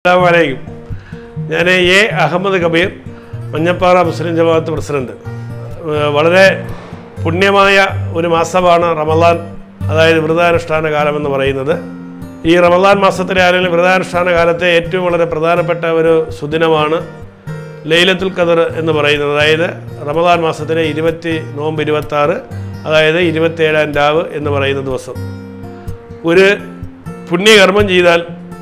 അസ്സാമലൈക്കും ഞാൻ എ അഹമ്മദ് കബീർ മഞ്ഞപ്പാറ മുസ്ലിം ജമാഅത്ത് പ്രസിഡന്റ് ഏഹ് വളരെ പുണ്യമായ ഒരു മാസമാണ് റമദാൻ അതായത് വ്രതാനുഷ്ഠാന കാലമെന്ന് പറയുന്നത് ഈ റമദാൻ മാസത്തിലെ ആരെങ്കിലും വ്രതാനുഷ്ഠാന കാലത്തെ ഏറ്റവും വളരെ പ്രധാനപ്പെട്ട ഒരു സുദിനമാണ് ലൈലത്തുൽ ഖദർ എന്ന് പറയുന്നത് അതായത് റമദാൻ മാസത്തിലെ ഇരുപത്തി നോമ്പ് ഇരുപത്താറ് അതായത് ഇരുപത്തേഴാം രാവ് എന്ന് പറയുന്ന ദിവസം ഒരു പുണ്യകർമ്മം ചെയ്താൽ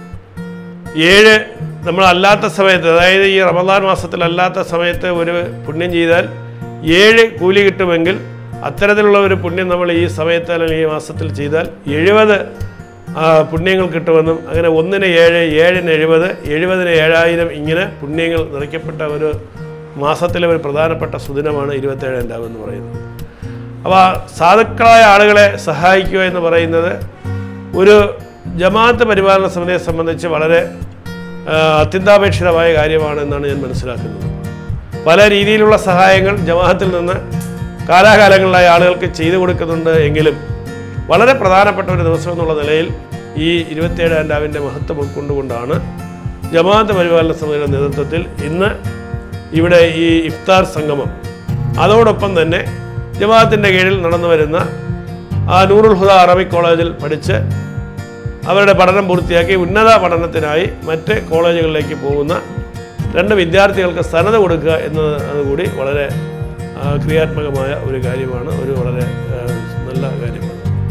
ഏഴ് നമ്മൾ അല്ലാത്ത സമയത്ത് അതായത് ഈ റമദാൻ മാസത്തിലല്ലാത്ത സമയത്ത് ഒരു പുണ്യം ചെയ്താൽ ഏഴ് കൂലി കിട്ടുമെങ്കിൽ അത്തരത്തിലുള്ള ഒരു പുണ്യം നമ്മൾ ഈ സമയത്ത് അല്ലെങ്കിൽ ഈ മാസത്തിൽ ചെയ്താൽ എഴുപത് പുണ്യങ്ങൾ കിട്ടുമെന്നും അങ്ങനെ ഒന്നിന് ഏഴ് ഏഴിന് എഴുപത് എഴുപതിന് ഏഴായിരം ഇങ്ങനെ പുണ്യങ്ങൾ നിറയ്ക്കപ്പെട്ട ഒരു മാസത്തിലെ ഒരു പ്രധാനപ്പെട്ട സുദിനമാണ് ഇരുപത്തേഴാം രാവ് എന്ന് പറയുന്നത് അപ്പോൾ സാധുക്കളായ ആളുകളെ സഹായിക്കുക എന്ന് പറയുന്നത് ഒരു ജമാഅത്ത് പരിപാലന സമിതിയെ സംബന്ധിച്ച് വളരെ ആ, അത്യന്താപേക്ഷിതമായ കാര്യമാണ് എന്നാണ് ഞാൻ മനസ്സിലാക്കുന്നത് പല രീതിയിലുള്ള സഹായങ്ങൾ ജമാഅത്തിൽ നിന്ന് കാലാകാലങ്ങളിലായി ആളുകൾക്ക് ചെയ്തു കൊടുക്കുന്നുണ്ട് എങ്കിലും വളരെ പ്രധാനപ്പെട്ട ഒരു ദിവസം എന്നുള്ള നിലയിൽ ഈ ഇരുപത്തിയേഴാം രാവിൻ്റെ മഹത്വം ഉൾക്കൊണ്ടുകൊണ്ടാണ് ജമാഅത്ത് പരിപാലന സമിതിയുടെ നേതൃത്വത്തിൽ ഇന്ന് ഇവിടെ ഈ ഇഫ്താർ സംഗമം അതോടൊപ്പം തന്നെ ജമാഅത്തിൻ്റെ കീഴിൽ നടന്നു വരുന്ന ആ നൂറുൽ ഹുദ അറബിക് കോളേജിൽ പഠിച്ച് അവരുടെ പഠനം പൂർത്തിയാക്കി ഉന്നത പഠനത്തിനായി മറ്റ് കോളേജുകളിലേക്ക് പോകുന്ന രണ്ട് വിദ്യാർത്ഥികൾക്ക് സന്നദ്ധ കൊടുക്കുക എന്നത് അതുകൂടി വളരെ ആ, ക്രിയാത്മകമായ ഒരു കാര്യമാണ് ഒരു വളരെ ആ, നല്ല കാര്യമാണ്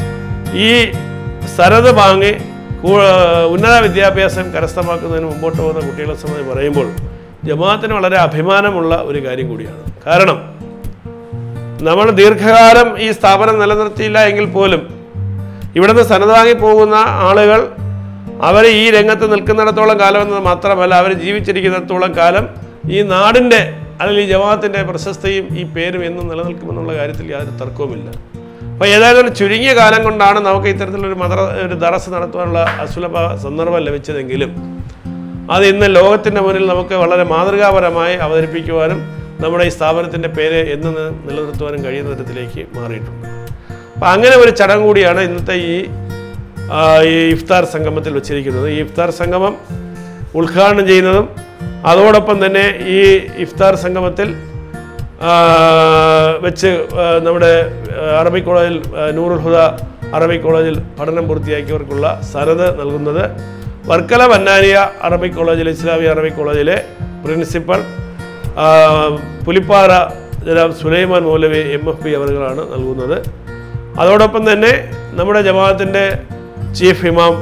ഈ സരത് വാങ്ങി കൂ- ഉന്നത വിദ്യാഭ്യാസം കരസ്ഥമാക്കുന്നതിന് മുമ്പോട്ട് പോകുന്ന കുട്ടികളെ സംബന്ധിച്ച് പറയുമ്പോൾ ജമാഅത്തിന് വളരെ അഭിമാനമുള്ള ഒരു കാര്യം കൂടിയാണ് കാരണം നമ്മൾ ദീർഘകാലം ഈ സ്ഥാപനം നിലനിർത്തിയില്ല എങ്കിൽ പോലും ഇവിടുന്ന് സന്നദ്ധ വാങ്ങി പോകുന്ന ആളുകൾ അവർ ഈ രംഗത്ത് നിൽക്കുന്നിടത്തോളം കാലം എന്നത് മാത്രമല്ല അവർ ജീവിച്ചിരിക്കുന്നിടത്തോളം കാലം ഈ നാടിൻ്റെ അല്ലെങ്കിൽ ഈ ജമാഅത്തിൻ്റെ പ്രശസ്തിയും ഈ പേരും എന്നും നിലനിൽക്കുമെന്നുള്ള കാര്യത്തിൽ യാതൊരു തർക്കവുമില്ല അപ്പോൾ ഏതായാലും ചുരുങ്ങിയ കാലം കൊണ്ടാണ് നമുക്ക് ഇത്തരത്തിലൊരു മദ്ര ഒരു ദറസ് നടത്തുവാനുള്ള അസുലഭ സന്ദർഭം ലഭിച്ചതെങ്കിലും അത് ഇന്ന് ലോകത്തിൻ്റെ മുന്നിൽ നമുക്ക് വളരെ മാതൃകാപരമായി അവതരിപ്പിക്കുവാനും നമ്മുടെ ഈ സ്ഥാപനത്തിൻ്റെ പേര് എന്ന് നി- നിലനിർത്തുവാനും കഴിയുന്ന തരത്തിലേക്ക് മാറിയിട്ടുണ്ട് അപ്പം അങ്ങനെ ഒരു ചടങ്ങ് കൂടിയാണ് ഇന്നത്തെ ഈ ആ, ഈ ഇഫ്താർ സംഗമത്തിൽ വെച്ചിരിക്കുന്നത് ഈ ഇഫ്താർ സംഗമം ഉദ്ഘാടനം ചെയ്യുന്നതും അതോടൊപ്പം തന്നെ ഈ ഇഫ്താർ സംഗമത്തിൽ ആ, വെച്ച് ആ, നമ്മുടെ ആ, അറബിക് കോളേജിൽ ആ, നൂറുൽ ഹുദ അറബിക് കോളേജിൽ പഠനം പൂർത്തിയാക്കിയവർക്കുള്ള സനത് നൽകുന്നത് വർക്കല ബന്നാനിയ അറബിക് കോളേജിൽ ഇസ്ലാമിയ അറബിക് കോളേജിലെ പ്രിൻസിപ്പൽ ആ, പുലിപ്പാറ ജനാബ് Sulaiman Maulavi M F P അവറുകളാണ് നൽകുന്നത് അതോടൊപ്പം തന്നെ നമ്മുടെ ജമാഅത്തിൻ്റെ ചീഫ് ഇമാം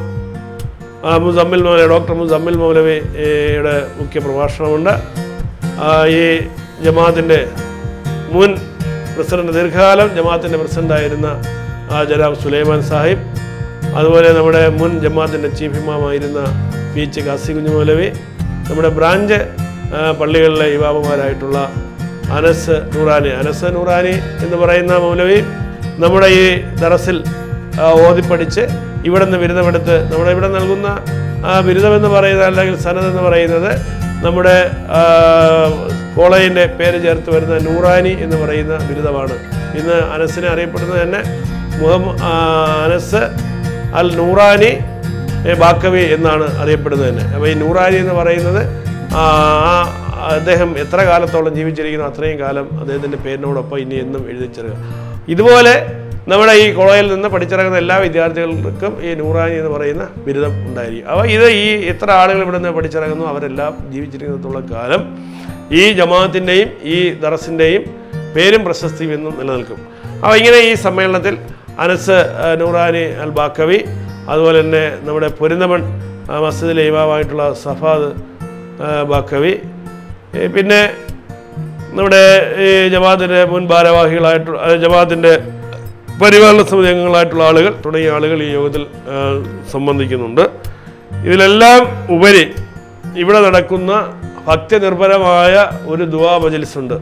ആ, മുസമ്മിൽ മൗലവി ഡോക്ടർ മുസമ്മിൽ മൗലവിയുടെ മുഖ്യ പ്രഭാഷണമുണ്ട് ആ, ഈ ജമാഅത്തിൻ്റെ മുൻ പ്രസിഡന്റ് ദീർഘകാലം ജമാഅത്തിൻ്റെ പ്രസിഡൻ്റായിരുന്ന ആ ജനാബ് സുലൈമാൻ സാഹിബ് അതുപോലെ നമ്മുടെ മുൻ ജമാഅത്തിൻ്റെ ചീഫ് ഇമാമായിരുന്ന പി എച്ച് കാസി കുഞ്ഞു മൗലവി നമ്മുടെ ബ്രാഞ്ച് ആ, പള്ളികളിലെ യുവാവുമാരായിട്ടുള്ള അനസ് നൂറാനി അനസ് നൂറാനി എന്ന് പറയുന്ന മൗലവി നമ്മുടെ ഈ ദറസിൽ ആ, ഓതിപ്പടിച്ച് ഇവിടെ നിന്ന് ബിരുദമെടുത്ത് നമ്മുടെ ഇവിടെ നൽകുന്ന ആ ബിരുദമെന്ന് പറയുന്നത് അല്ലെങ്കിൽ സനത് എന്ന് പറയുന്നത് നമ്മുടെ ആ, കോളേജിൻ്റെ പേര് ചേർത്ത് വരുന്ന നൂറാനി എന്ന് പറയുന്ന ബിരുദമാണ് ഇന്ന് അനസിനെ അറിയപ്പെടുന്നത് തന്നെ മുഹമ്മ ആ, അനസ് അൽ നൂറാനി ഏ, ബാക്കവി എന്നാണ് അറിയപ്പെടുന്നത് തന്നെ അപ്പോൾ ഈ നൂറാനി എന്ന് പറയുന്നത് ആ ആ അദ്ദേഹം എത്ര കാലത്തോളം ജീവിച്ചിരിക്കുന്നു അത്രയും കാലം അദ്ദേഹത്തിൻ്റെ പേരിനോടൊപ്പം ഇനി എന്നും എഴുതിച്ചേരുക ഇതുപോലെ നമ്മുടെ ഈ കോളേജിൽ നിന്ന് പഠിച്ചിറങ്ങുന്ന എല്ലാ വിദ്യാർത്ഥികൾക്കും ഈ നൂറാനി എന്ന് പറയുന്ന ബിരുദം ഉണ്ടായിരിക്കും അപ്പോൾ ഇത് ഈ എത്ര ആളുകൾ ഇവിടെ നിന്ന് പഠിച്ചിറങ്ങുന്നു അവരെല്ലാം ജീവിച്ചിരിക്കുന്നിടത്തോളം കാലം ഈ ജമാഅത്തിൻ്റെയും ഈ ദറസിൻ്റെയും പേരും പ്രശസ്തിയും എന്നും നിലനിൽക്കും അപ്പോൾ ഇങ്ങനെ ഈ സമ്മേളനത്തിൽ അനസ് ആ, നൂറാനി അൽ ബാക്കവി അതുപോലെ തന്നെ നമ്മുടെ പൊരുന്നമൺ ആ, മസ്ജിദിലെ ഇമാമായിട്ടുള്ള സഫാദ് ആ, ബാക്കവി ഏ, പിന്നെ നമ്മുടെ ഈ ജമാഅത്തിൻ്റെ മുൻ ഭാരവാഹികളായിട്ടുള്ള ആ, ജമാഅത്തിൻ്റെ പരിപാലന സമിതി അംഗങ്ങളായിട്ടുള്ള ആളുകൾ തുടങ്ങിയ ആളുകൾ ഈ യോഗത്തിൽ ആ, സംബന്ധിക്കുന്നുണ്ട് ഇതിലെല്ലാം ഉപരി ഇവിടെ നടക്കുന്ന ഭക്തിനിർഭരമായ ഒരു ദുവാ മജലിസ് ഉണ്ട്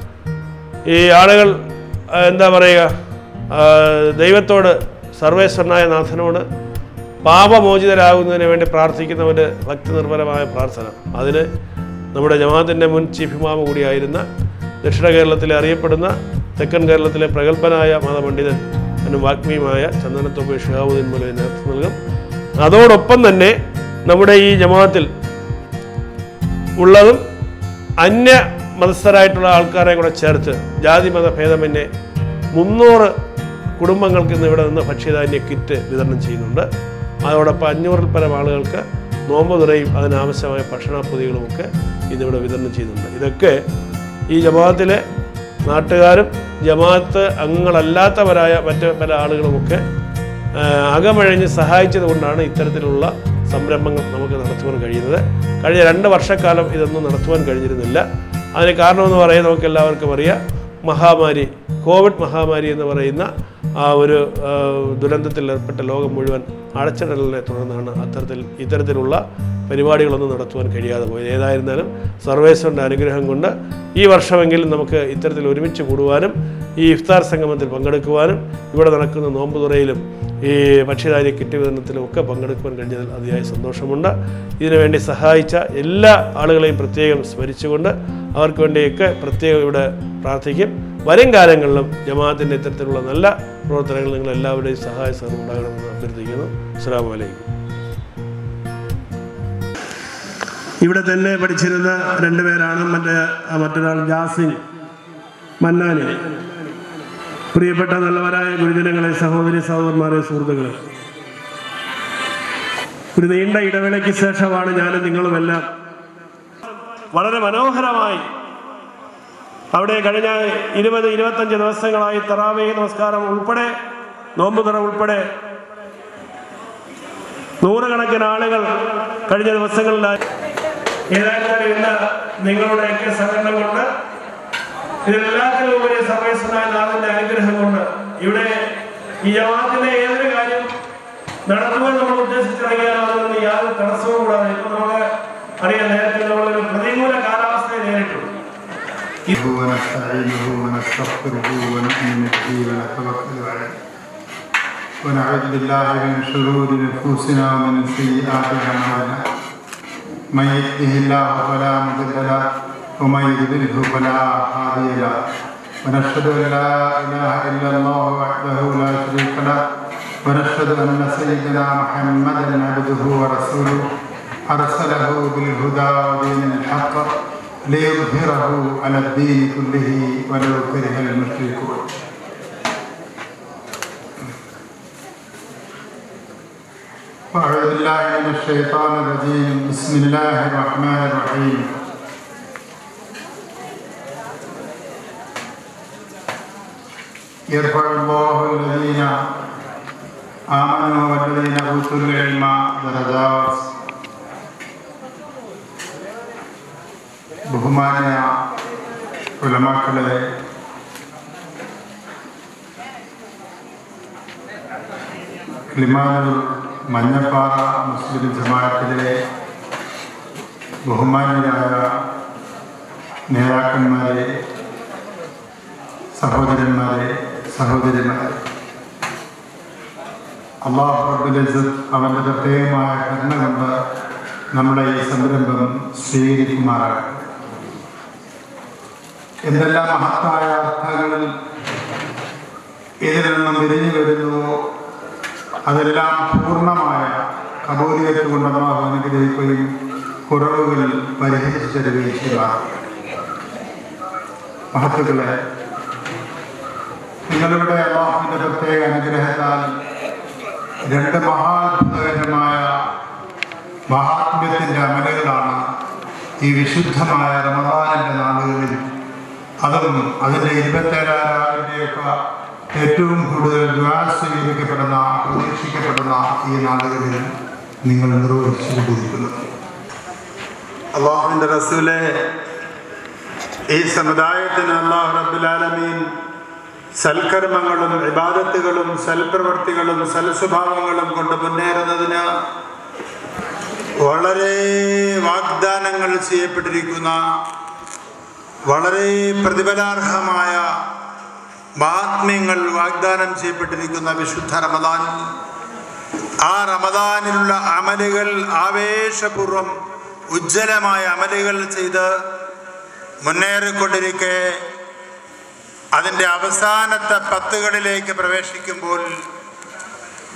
ഈ ആളുകൾ ആ, എന്താ പറയുക ആ, ദൈവത്തോട് സർവേശ്വരനായ നാഥനോട് പാപമോചിതരാകുന്നതിന് വേണ്ടി പ്രാർത്ഥിക്കുന്ന ഒരു ഭക്തിനിർഭരമായ പ്രാർത്ഥന അതിന് നമ്മുടെ ജമാഅത്തിൻ്റെ മുൻ ചീഫ് ഇമാമ കൂടിയായിരുന്ന ദക്ഷിണ കേരളത്തിലെ അറിയപ്പെടുന്ന തെക്കൻ കേരളത്തിലെ പ്രഗത്ഭനായ മതപണ്ഡിതൻ അതിന് വാഗ്മിയുമായ ചന്ദനത്തൊപ്പി ഷിഹാബുദ്ദീൻ മുലി നേതൃത്വം നൽകും അതോടൊപ്പം തന്നെ നമ്മുടെ ഈ ജമാഅത്തിൽ ഉള്ളതും അന്യ മതസ്ഥരായിട്ടുള്ള ആൾക്കാരെ കൂടെ ചേർത്ത് ജാതി മത ഭേദമന്യേ മുന്നൂറ് കുടുംബങ്ങൾക്ക് ഇന്ന് ഇവിടെ നിന്ന് ഭക്ഷ്യധാന്യ കിറ്റ് വിതരണം ചെയ്യുന്നുണ്ട് അതോടൊപ്പം അഞ്ഞൂറിൽ പരം ആളുകൾക്ക് നോമ്പ് തുറയും അതിനാവശ്യമായ ഭക്ഷണപ്പൊതികളുമൊക്കെ ഇന്നിവിടെ വിതരണം ചെയ്യുന്നുണ്ട് ഇതൊക്കെ ഈ ജമാഅത്തിലെ നാട്ടുകാരും ജമാഅത്ത് അംഗങ്ങളല്ലാത്തവരായ മറ്റ് പല ആളുകളുമൊക്കെ ആ, അകമഴഞ്ഞ് സഹായിച്ചത് കൊണ്ടാണ് ഇത്തരത്തിലുള്ള സംരംഭങ്ങൾ നമുക്ക് നടത്തുവാൻ കഴിയുന്നത് കഴിഞ്ഞ രണ്ട് വർഷക്കാലം ഇതൊന്നും നടത്തുവാൻ കഴിഞ്ഞിരുന്നില്ല അതിന് കാരണമെന്ന് പറയുന്നത് നമുക്ക് എല്ലാവർക്കും അറിയാം മഹാമാരി കോവിഡ് മഹാമാരി എന്ന് പറയുന്ന ആ ഒരു ആ, ദുരന്തത്തിൽ ഏർപ്പെട്ട ലോകം മുഴുവൻ അടച്ചിടലിനെ തുടർന്നാണ് അത്തരത്തിൽ ഇത്തരത്തിലുള്ള പരിപാടികളൊന്നും നടത്തുവാൻ കഴിയാതെ പോയത് ഏതായിരുന്നാലും സർവേശ്വരൻ്റെ അനുഗ്രഹം കൊണ്ട് ഈ വർഷമെങ്കിലും നമുക്ക് ഇത്തരത്തിൽ ഒരുമിച്ച് കൂടുവാനും ഈ ഇഫ്താർ സംഗമത്തിൽ പങ്കെടുക്കുവാനും ഇവിടെ നടക്കുന്ന നോമ്പ് തുറയിലും ഈ ഭക്ഷ്യധാന്യ കിറ്റ് വിതരണത്തിലും ഒക്കെ പങ്കെടുക്കുവാൻ കഴിഞ്ഞതിൽ അതിയായ സന്തോഷമുണ്ട് ഇതിനുവേണ്ടി സഹായിച്ച എല്ലാ ആളുകളെയും പ്രത്യേകം സ്മരിച്ചുകൊണ്ട് അവർക്ക് വേണ്ടിയൊക്കെ പ്രത്യേകം ഇവിടെ പ്രാർത്ഥിക്കും വരും കാലങ്ങളിലും ജമാഅത്തിൻ്റെ ഇത്തരത്തിലുള്ള നല്ല പ്രവർത്തനങ്ങൾ നിങ്ങൾ എല്ലാവരുടെയും സഹായ സഹകരണം ഉണ്ടാകണമെന്ന് അഭ്യർത്ഥിക്കുന്നു അസ്സാം വലൈക്കും ഇവിടെ തന്നെ പഠിച്ചിരുന്ന രണ്ടുപേരാണ് മറ്റേ ആ മറ്റൊരാൾ ജാസിൻ മന്നാനി പ്രിയപ്പെട്ട നല്ലവരായ ഗുരുജനങ്ങളെ സഹോദരി സഹോദരന്മാരെ സുഹൃത്തുക്കളെ ഒരു നീണ്ട ഇടവേളയ്ക്ക് ശേഷമാണ് ഞാനും നിങ്ങളുമെല്ലാം വളരെ മനോഹരമായി അവിടെ കഴിഞ്ഞ ഇരുപത് ഇരുപത്തഞ്ച് ദിവസങ്ങളായി തറാവേ നമസ്കാരം ഉൾപ്പെടെ നോമ്പുതുറ ഉൾപ്പെടെ നൂറുകണക്കിന് ആളുകൾ കഴിഞ്ഞ ദിവസങ്ങളിലായി ഏതായാലും ഇന്ന് നിങ്ങളുടെയൊക്കെ സഹകരണം കൊണ്ട് ഇതിലെല്ലാത്തിനും ഉപരി സർവേശ്വരായ നാഥന്റെ അനുഗ്രഹം കൊണ്ട് ഇവിടെ ഈ ജമാഅത്തിന്റെ ഏതൊരു കാര്യം നടത്തുവാൻ നമ്മൾ ഉദ്ദേശിച്ചിറങ്ങിയാൽ അതിനൊന്നും യാതൊരു തടസ്സവും കൂടാതെ ഇപ്പൊ നമുക്ക് അറിയാം നേരത്തെ നമ്മളൊരു പ്രതികൂല കാലാവസ്ഥയെ നേരിട്ടു ونستعينه ونستغفره ونؤمن به ونتوكل عليه ونعوذ بالله من شرور انفسنا ومن سيئات اعمالنا من يهده الله فلا مضل له ومن يضلله فلا هادي له ونشهد ان لا اله الا الله وحده لا شريك له ونشهد ان سيدنا محمدا عبده ورسوله ارسله بالهدى ودين الحق ليظهره على الدين كله ولو كره المشركون أعوذ بالله من الشيطان الرجيم بسم الله الرحمن الرحيم يرفع الله الذين آمنوا والذين أوتوا العلم درجات ബഹുമാന്യ ഉലമാക്കളെ കിളിമാനൂർ മഞ്ഞപ്പാറ മുസ്ലിം ജമാഅത്തിലെ ബഹുമാന്യരായ നേതാക്കന്മാരെ സഹോദരന്മാരെ സഹോദരിമാരെ അള്ളാഹു റബ്ബുൽ അവൻ്റെ പ്രത്യേകമായ കരുണ കൊണ്ട് നമ്മുടെ ഈ സംരംഭം സ്വീകരിക്കുമാറാകട്ടെ എന്തെല്ലാം മഹത്തായ അർത്ഥങ്ങളിൽ ഇതിൽ നിന്നും വിരിഞ്ഞു വരുന്നുവോ അതെല്ലാം പൂർണ്ണമായ കബൂലിയത്ത് കൊണ്ട് അള്ളാഹു അനുഗ്രഹിക്കുകയും കുറവുകൾ പരിഹരിച്ചു തരുകയും ചെയ്യുക മഹത്തുക്കളെ നിങ്ങളുടെ അള്ളാഹുവിൻ്റെ പ്രത്യേക അനുഗ്രഹത്താൽ രണ്ട് മഹാത്ഭുതകരമായ മഹാത്മ്യത്തിൻ്റെ അമലുകളാണ് ഈ വിശുദ്ധമായ റമദാനിൻ്റെ നാളുകളിൽ അതും അതിൻ്റെ ഇരുപത്തേഴാം രാവിലെയൊക്കെ ഏറ്റവും കൂടുതൽ ദ്വാര സ്വീകരിക്കപ്പെടുന്ന പ്രതീക്ഷിക്കപ്പെടുന്ന ഈ നാളുകളിൽ നിങ്ങൾ നിർവഹിച്ചുകൊണ്ടിരിക്കുന്നത് അള്ളാഹുവിൻ്റെ റസൂലെ ഈ സമുദായത്തിന് അള്ളാഹു റബ്ബുലാലമീൻ സൽക്കർമ്മങ്ങളും ഇബാദത്തുകളും സൽപ്രവർത്തികളും സൽസ്വഭാവങ്ങളും കൊണ്ട് മുന്നേറുന്നതിന് വളരെ വാഗ്ദാനങ്ങൾ ചെയ്യപ്പെട്ടിരിക്കുന്ന വളരെ പ്രതിഫലാർഹമായ മഹാത്മ്യങ്ങൾ വാഗ്ദാനം ചെയ്യപ്പെട്ടിരിക്കുന്ന വിശുദ്ധ റമദാൻ ആ റമദാനിലുള്ള അമലുകൾ ആവേശപൂർവം ഉജ്ജ്വലമായ അമലുകൾ ചെയ്ത് മുന്നേറിക്കൊണ്ടിരിക്കെ അതിൻ്റെ അവസാനത്തെ പത്തുകളിലേക്ക് പ്രവേശിക്കുമ്പോൾ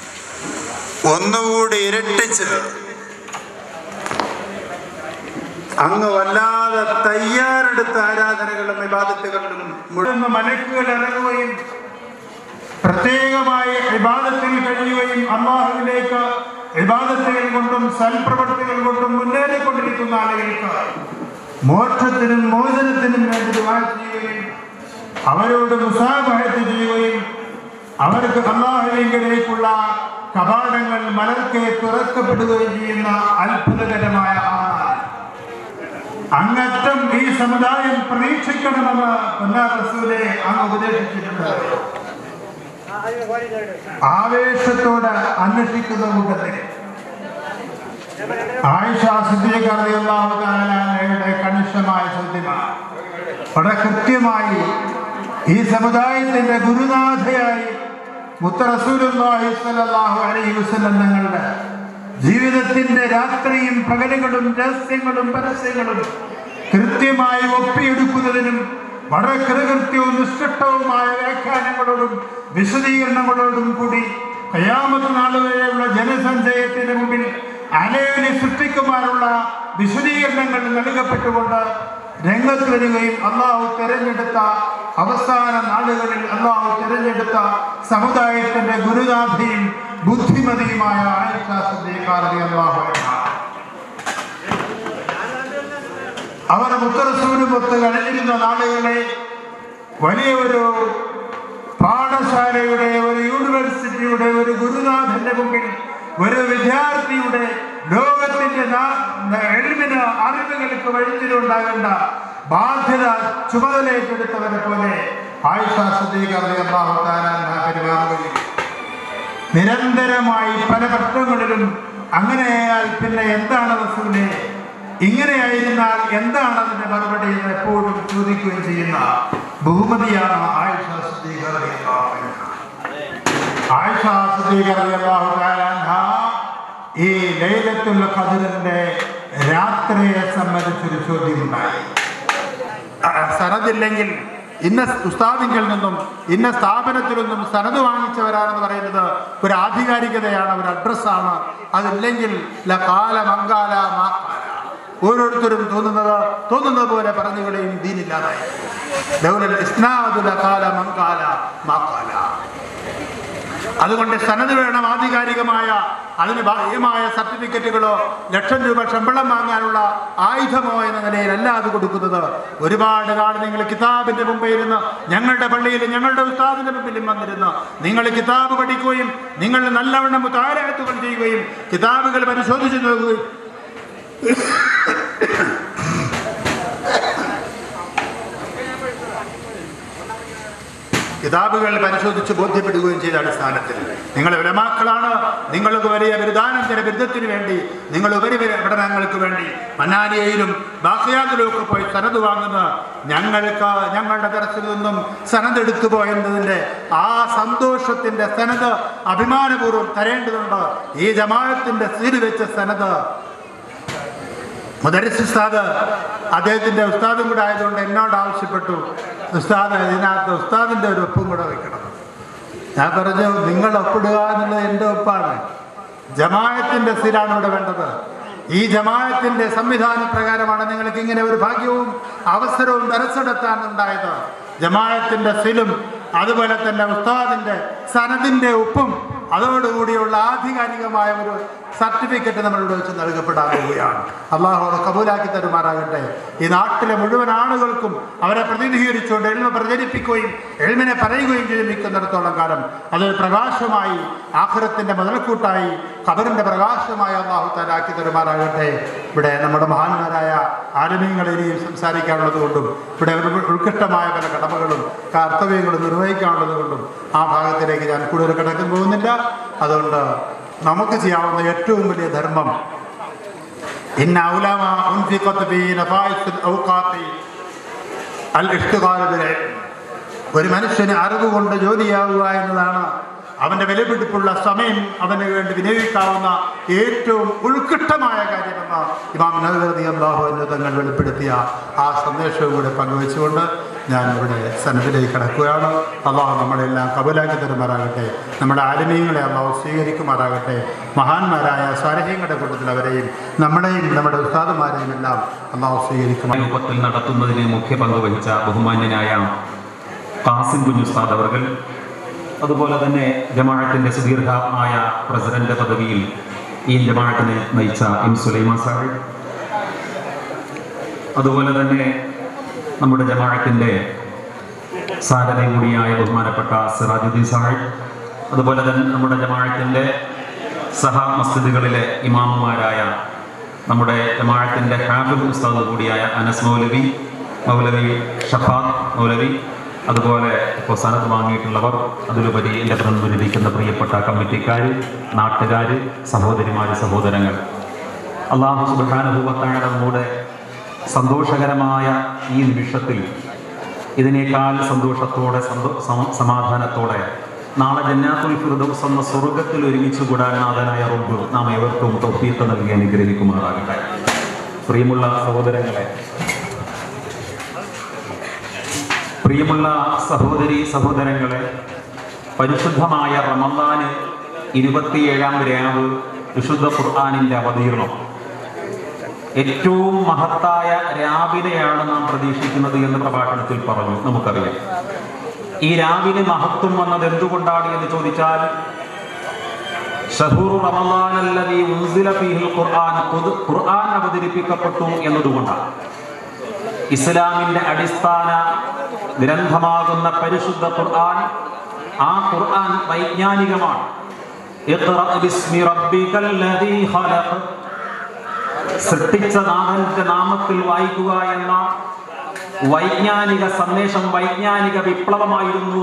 ഒന്നുകൂടി ഇരട്ടിച്ച് അങ്ങ് വല്ലാതെ തയ്യാറെടുത്ത ആരാധനകളും വിവാദത്തുകളിലും മുഴുവൻ മലക്കുകൾ ഇറങ്ങുകയും പ്രത്യേകമായി വിവാദത്തിൽ കഴിയുകയും അള്ളാഹുവിലേക്ക് വിവാദത്തുകൾ കൊണ്ടും സൽപ്രവർത്തികൾ കൊണ്ടും മുന്നേറിക്കൊണ്ടിരിക്കുന്ന ആളുകൾക്ക് മോക്ഷത്തിനും മോചനത്തിനും വേണ്ടി ദുആ ചെയ്യുകയും അവരോട് മുസാഫഹത്ത് ചെയ്യുകയും അവർക്ക് അള്ളാഹുവിലേക്കുള്ള കപാടങ്ങൾ മലർക്കെ തുറക്കപ്പെടുകയും ചെയ്യുന്ന അത്ഭുതകരമായ ആളാണ് അങ്ങറ്റം ഈ സമുദായം പ്രതീക്ഷിക്കണമെന്ന് പൊന്നാർ റസൂലെ അങ്ങ് ഉപദേശിച്ചിട്ടുണ്ട് ആവേശത്തോടെ അന്വേഷിക്കുന്ന കൂട്ടത്തിൽ ആയിഷ സിദ്ദീഖറിയുടെ കണിഷ്ഠമായ ചോദ്യമാണ് വളരെ കൃത്യമായി ഈ സമുദായത്തിന്റെ ഗുരുനാഥയായി മുത്തറസൂലുള്ളാഹി സ്വല്ലല്ലാഹു അലൈഹി വസല്ലം തങ്ങളുടെ ജീവിതത്തിന്റെ രാത്രിയും പകലുകളും രഹസ്യങ്ങളും പരസ്യങ്ങളും കൃത്യമായി ഒപ്പിയെടുക്കുന്നതിനും വളരെ കൃതകൃത്യവും നിഷ്കഷ്ടവുമായ വ്യാഖ്യാനങ്ങളോടും വിശദീകരണങ്ങളോടും കൂടി കയാമത്ത് നാൾ വരെയുള്ള ജനസഞ്ചയത്തിന് മുമ്പിൽ അലവിനെ സൃഷ്ടിക്കുവാനുള്ള വിശദീകരണങ്ങൾ നൽകപ്പെട്ടുകൊണ്ട് രംഗത്ത് വരികയും അള്ളാഹു തെരഞ്ഞെടുത്ത അവസാന നാളുകളിൽ അള്ളാഹു തെരഞ്ഞെടുത്ത സമുദായത്തിന്റെ ഗുരുനാഥിയും ബുദ്ധിമതിയുമായ ആയിഷ സിദ്ദീഖാറതി അള്ളാഹു അവർ മുത്തറസൂരുമൊത്ത് കഴിഞ്ഞിരുന്ന നാളുകളെ വലിയ ഒരു പാഠശാലയുടെ ഒരു യൂണിവേഴ്സിറ്റിയുടെ ഒരു ഗുരുനാഥന്റെ മുമ്പിൽ ഒരു വിദ്യാർത്ഥിയുടെ ലോകത്തിന്റെ എഴുമിന് അറിവുകൾക്ക് വഴിത്തിലുണ്ടാകേണ്ട ബാധ്യത ചുമതലയേറ്റെടുത്തവരെ പോലെ ആയിഷ പെരുമാറുകയും നിരന്തരമായി പല ഘട്ടങ്ങളിലും അങ്ങനെയായാൽ പിന്നെ എന്താണ് റസൂലെ ഇങ്ങനെയായിരുന്നാൽ എന്താണ് അതിന്റെ മറുപടി എന്ന് എപ്പോഴും ചോദിക്കുകയും ചെയ്യുന്ന ബഹുമതിയാണ് ആയിഷ സിദ്ദീഖ റളിയല്ലാഹു അൻഹ. ആയിഷ സിദ്ദീഖ റളിയല്ലാഹു തആല അൻഹ ഈ ലൈലത്തുൽ ഖദറിന്റെ രാത്രിയെ സംബന്ധിച്ചൊരു ചോദ്യമുണ്ടായി സനദില്ലെങ്കിൽ ഇന്ന ഉസ്താദിങ്കിൽ നിന്നും ഇന്ന സ്ഥാപനത്തിൽ നിന്നും സനത് വാങ്ങിച്ചവരാണെന്ന് പറയുന്നത് ഒരു ആധികാരികതയാണ് ഒരു അഡ്രസ്സാണ് അതില്ലെങ്കിൽ ല കാല മങ്കാല മാക്കാല ഓരോരുത്തരും തോന്നുന്നത് തോന്നുന്നത് പോലെ പറഞ്ഞുകളെയും ദീനില്ലാതായി ലൗലൽ ഇസ്നാദു ല കാല മങ്കാല മാക്കാല അതുകൊണ്ട് സനത് വേണം ആധികാരികമായ അതിന് ബാഹ്യമായ സർട്ടിഫിക്കറ്റുകളോ ലക്ഷം രൂപ ശമ്പളം വാങ്ങാനുള്ള ആയുധമോ എന്ന നിലയിലല്ല അത് കൊടുക്കുന്നത് ഒരുപാട് നാൾ നിങ്ങൾ കിതാബിന്റെ മുമ്പിൽ ഇരുന്ന് ഞങ്ങളുടെ പള്ളിയിൽ ഞങ്ങളുടെ ഉസ്താദിന്റെ മുമ്പിലും വന്നിരുന്ന് നിങ്ങൾ കിതാബ് പഠിക്കുകയും നിങ്ങൾ നല്ലവണ്ണം താരകത്തുകൾ ചെയ്യുകയും കിതാബുകൾ പരിശോധിച്ചു നോക്കുകയും കിതാബുകൾ പരിശോധിച്ച് ബോധ്യപ്പെടുകയും ചെയ്ത അടിസ്ഥാനത്തിൽ നിങ്ങൾ വിലമാക്കളാണ് നിങ്ങൾക്ക് വലിയ ബിരുദാനന്തര ബിരുദത്തിന് വേണ്ടി നിങ്ങൾ ഉപരി പഠനങ്ങൾക്ക് വേണ്ടി മന്നാലിയയിലും ബാക്കിയാതിലും ഒക്കെ പോയി സനത് വാങ്ങുന്ന ഞങ്ങൾക്ക് ഞങ്ങളുടെ തരത്തിൽ നിന്നും സനത് എടുത്തു പോയതിൻ്റെ ആ സന്തോഷത്തിൻ്റെ സനത് അഭിമാനപൂർവ്വം തരേണ്ടതുണ്ട് ഈ ജമാഅത്തിന്റെ സീൽ വെച്ച സനത് മുദരിസ് ഉസ്താദ് അദ്ദേഹത്തിന്റെ ഉസ്താദും കൂടെ ആയതുകൊണ്ട് എന്നോട് ആവശ്യപ്പെട്ടു ഉസ്താദ് ഇതിനകത്ത് ഉസ്താദിന്റെ ഒരു ഒപ്പും കൂടെ വെക്കണം ഞാൻ പറഞ്ഞു നിങ്ങൾ ഒപ്പിടുക എന്നുള്ളത് എൻ്റെ ഒപ്പാണ് ജമായത്തിന്റെ സ്ഥിരാണ് ഇവിടെ വേണ്ടത് ഈ ജമായത്തിന്റെ സംവിധാന പ്രകാരമാണ് നിങ്ങൾക്ക് ഇങ്ങനെ ഒരു ഭാഗ്യവും അവസരവും ദരസെടുത്താൻ ഉണ്ടായത് ജമായത്തിന്റെ സിലും അതുപോലെ തന്നെ ഉസ്താദിന്റെ സനദിന്റെ ഉപ്പും അതോടുകൂടിയുള്ള ആധികാരികമായ ഒരു സർട്ടിഫിക്കറ്റ് നമ്മളിവിടെ വെച്ച് നൽകപ്പെടാൻ പോവുകയാണ് അള്ളാഹു അത് കബൂലാക്കി തരുമാറാകട്ടെ ഈ നാട്ടിലെ മുഴുവൻ ആളുകൾക്കും അവരെ പ്രതിനിധീകരിച്ചുകൊണ്ട് എൽമ പ്രചരിപ്പിക്കുകയും എൽമിനെ പറയുകയും ചെയ്ത് നിൽക്കുന്നിടത്തോളം കാലം അതൊരു പ്രകാശമായി ആഖിറത്തിന്റെ മുതൽക്കൂട്ടായി ഖബറിന്റെ പ്രകാശമായി അള്ളാഹു താലാക്കി തരുമാറാകട്ടെ ഇവിടെ നമ്മുടെ മഹാന്മാരായ ആരമീങ്ങൾ ഇനിയും സംസാരിക്കാനുള്ളത് കൊണ്ടും ഇവിടെ ഒരു ഉത്കൃഷ്ടമായ പല കടമകളും കർത്തവ്യങ്ങളും നിർവഹിക്കാനുള്ളത് കൊണ്ടും ആ ഭാഗത്തിലേക്ക് ഞാൻ കൂടുതൽ കിടക്കാൻ പോകുന്നില്ല അതുകൊണ്ട് നമുക്ക് ചെയ്യാവുന്ന ഏറ്റവും വലിയ ധർമ്മം ഇന്ന ഔലമ ഉൻഫിഖത്ത് ഫീ നഫായിസുൽ ഔഖാത്തി അൽ ഇഷ്തിഗാല ബിൽ ഇൽം. ഒരു മനുഷ്യന് അറിവ് കൊണ്ട് ജോലിയാവുക എന്നതാണ് അവന്റെ വിലപിടിപ്പുള്ള സമയം അവന് വേണ്ടി വിനിയോഗിക്കാവുന്ന ഏറ്റവും ഉത്കൃഷ്ടമായ കാര്യമെന്ന് ഇമാം നഗതി അള്ളാഹു എന്ന് തങ്ങൾ വെളിപ്പെടുത്തിയ ആ സന്ദേശവും കൂടെ പങ്കുവെച്ചുകൊണ്ട് ഞാൻ ഇവിടെ സനത്തിലേക്ക് കിടക്കുകയാണ് അള്ളാഹു നമ്മളെല്ലാം കബലാക്കി തരുമാറാകട്ടെ നമ്മുടെ ആലിമീങ്ങളെ അള്ളാഹു സ്വീകരിക്കുമാറാകട്ടെ മഹാന്മാരായ സ്വാരഹ്യങ്ങളുടെ കൂട്ടത്തിൽ അവരെയും നമ്മുടെയും നമ്മുടെ ഉസ്താദുമാരെയും എല്ലാം അള്ളാഹു സ്വീകരിക്കുമാറാകട്ടെ രൂപത്തിൽ നടത്തുന്നതിന് മുഖ്യ പങ്ക് വഹിച്ച ബഹുമാന്യനായ കാസിം കുഞ്ഞുസ്താദ് അവർ അതുപോലെ തന്നെ ജമാഅത്തിന്റെ സുദീർഘമായ പ്രസിഡന്റ് പദവിയിൽ ഈ ജമാഅത്തിനെ നയിച്ച എം സുലൈമാൻ സാഹിബ് അതുപോലെ തന്നെ നമ്മുടെ ജമാഅത്തിന്റെ സാരഥി കൂടിയായ ബഹുമാനപ്പെട്ട സിറാജുദ്ദീൻ സാഹിബ് അതുപോലെ തന്നെ നമ്മുടെ ജമാഅത്തിന്റെ സഹ മസ്ജിദുകളിലെ ഇമാമുമാരായ നമ്മുടെ ജമാഅത്തിന്റെ ഹാബിബ് ഉസ്താദ് കൂടിയായ അനസ് മൗലവി മൗലവി ഷഫാദ് മൗലവി അതുപോലെ ഇപ്പോൾ സ്ഥാനത്ത് വാങ്ങിയിട്ടുള്ളവർ അതിലുപരി എൻ്റെ പ്രതിനിധിക്കുന്ന പ്രിയപ്പെട്ട കമ്മിറ്റിക്കാർ നാട്ടുകാർ സഹോദരിമാർ സഹോദരങ്ങൾ അള്ളാഹു സുബാനുഭവത്തായ നമ്മുടെ സന്തോഷകരമായ ഈ നിമിഷത്തിൽ ഇതിനേക്കാൾ സന്തോഷത്തോടെ സന്തോ സമ- സമാധാനത്തോടെ നാളെ ജന്നാത്തുൽ ഫിർദൗസ് എന്ന സ്വർഗത്തിൽ ഒരുമിച്ച് കൂടാൻ നാഥനായ റബ്ബ് നാം ഏവർക്കും തൗഫീഖ് നൽകി അനുഗ്രഹിക്കുമാറാകട്ടെ പ്രിയമുള്ള സഹോദരങ്ങളെ പ്രിയമുള്ള സഹോദരി സഹോദരങ്ങളെ പരിശുദ്ധമായ റമദാന് ഇരുപത്തിയേഴാം രാവ് വിശുദ്ധ ഖുർആാനിൻ്റെ അവതീർണം ഏറ്റവും മഹത്തായ രാവിലെയാണ് നാം പ്രതീക്ഷിക്കുന്നത് എന്ന് പ്രഭാഷണത്തിൽ പറഞ്ഞു നമുക്കറിയാം ഈ രാവിലെ മഹത്വം വന്നത് എന്തുകൊണ്ടാണ് എന്ന് ചോദിച്ചാൽ ഷഹൂറു റമളാൻ അല്ലദീ ഉൻസില ഫീഹിൽ ഖുർആൻ ഖുദ്- ഖുർആൻ അവതരിപ്പിക്കപ്പെട്ടു എന്നതുകൊണ്ടാണ് ഇസ്ലാമിന്റെ അടിസ്ഥാന ഗ്രന്ഥമാകുന്ന പരിശുദ്ധ ഖുർആൻ ആ ഖുർആൻ വൈജ്ഞാനികമാണ് ഇഖ്റ ബിസ്മി റബ്ബിക്കൽ ലദീ ഖലഖ് സൃഷ്ടിച്ച നാഥന്റെ നാമത്തിൽ വായിക്കുക എന്ന വൈജ്ഞാനിക സന്ദേശം വൈജ്ഞാനിക വിപ്ലവമായിരുന്നു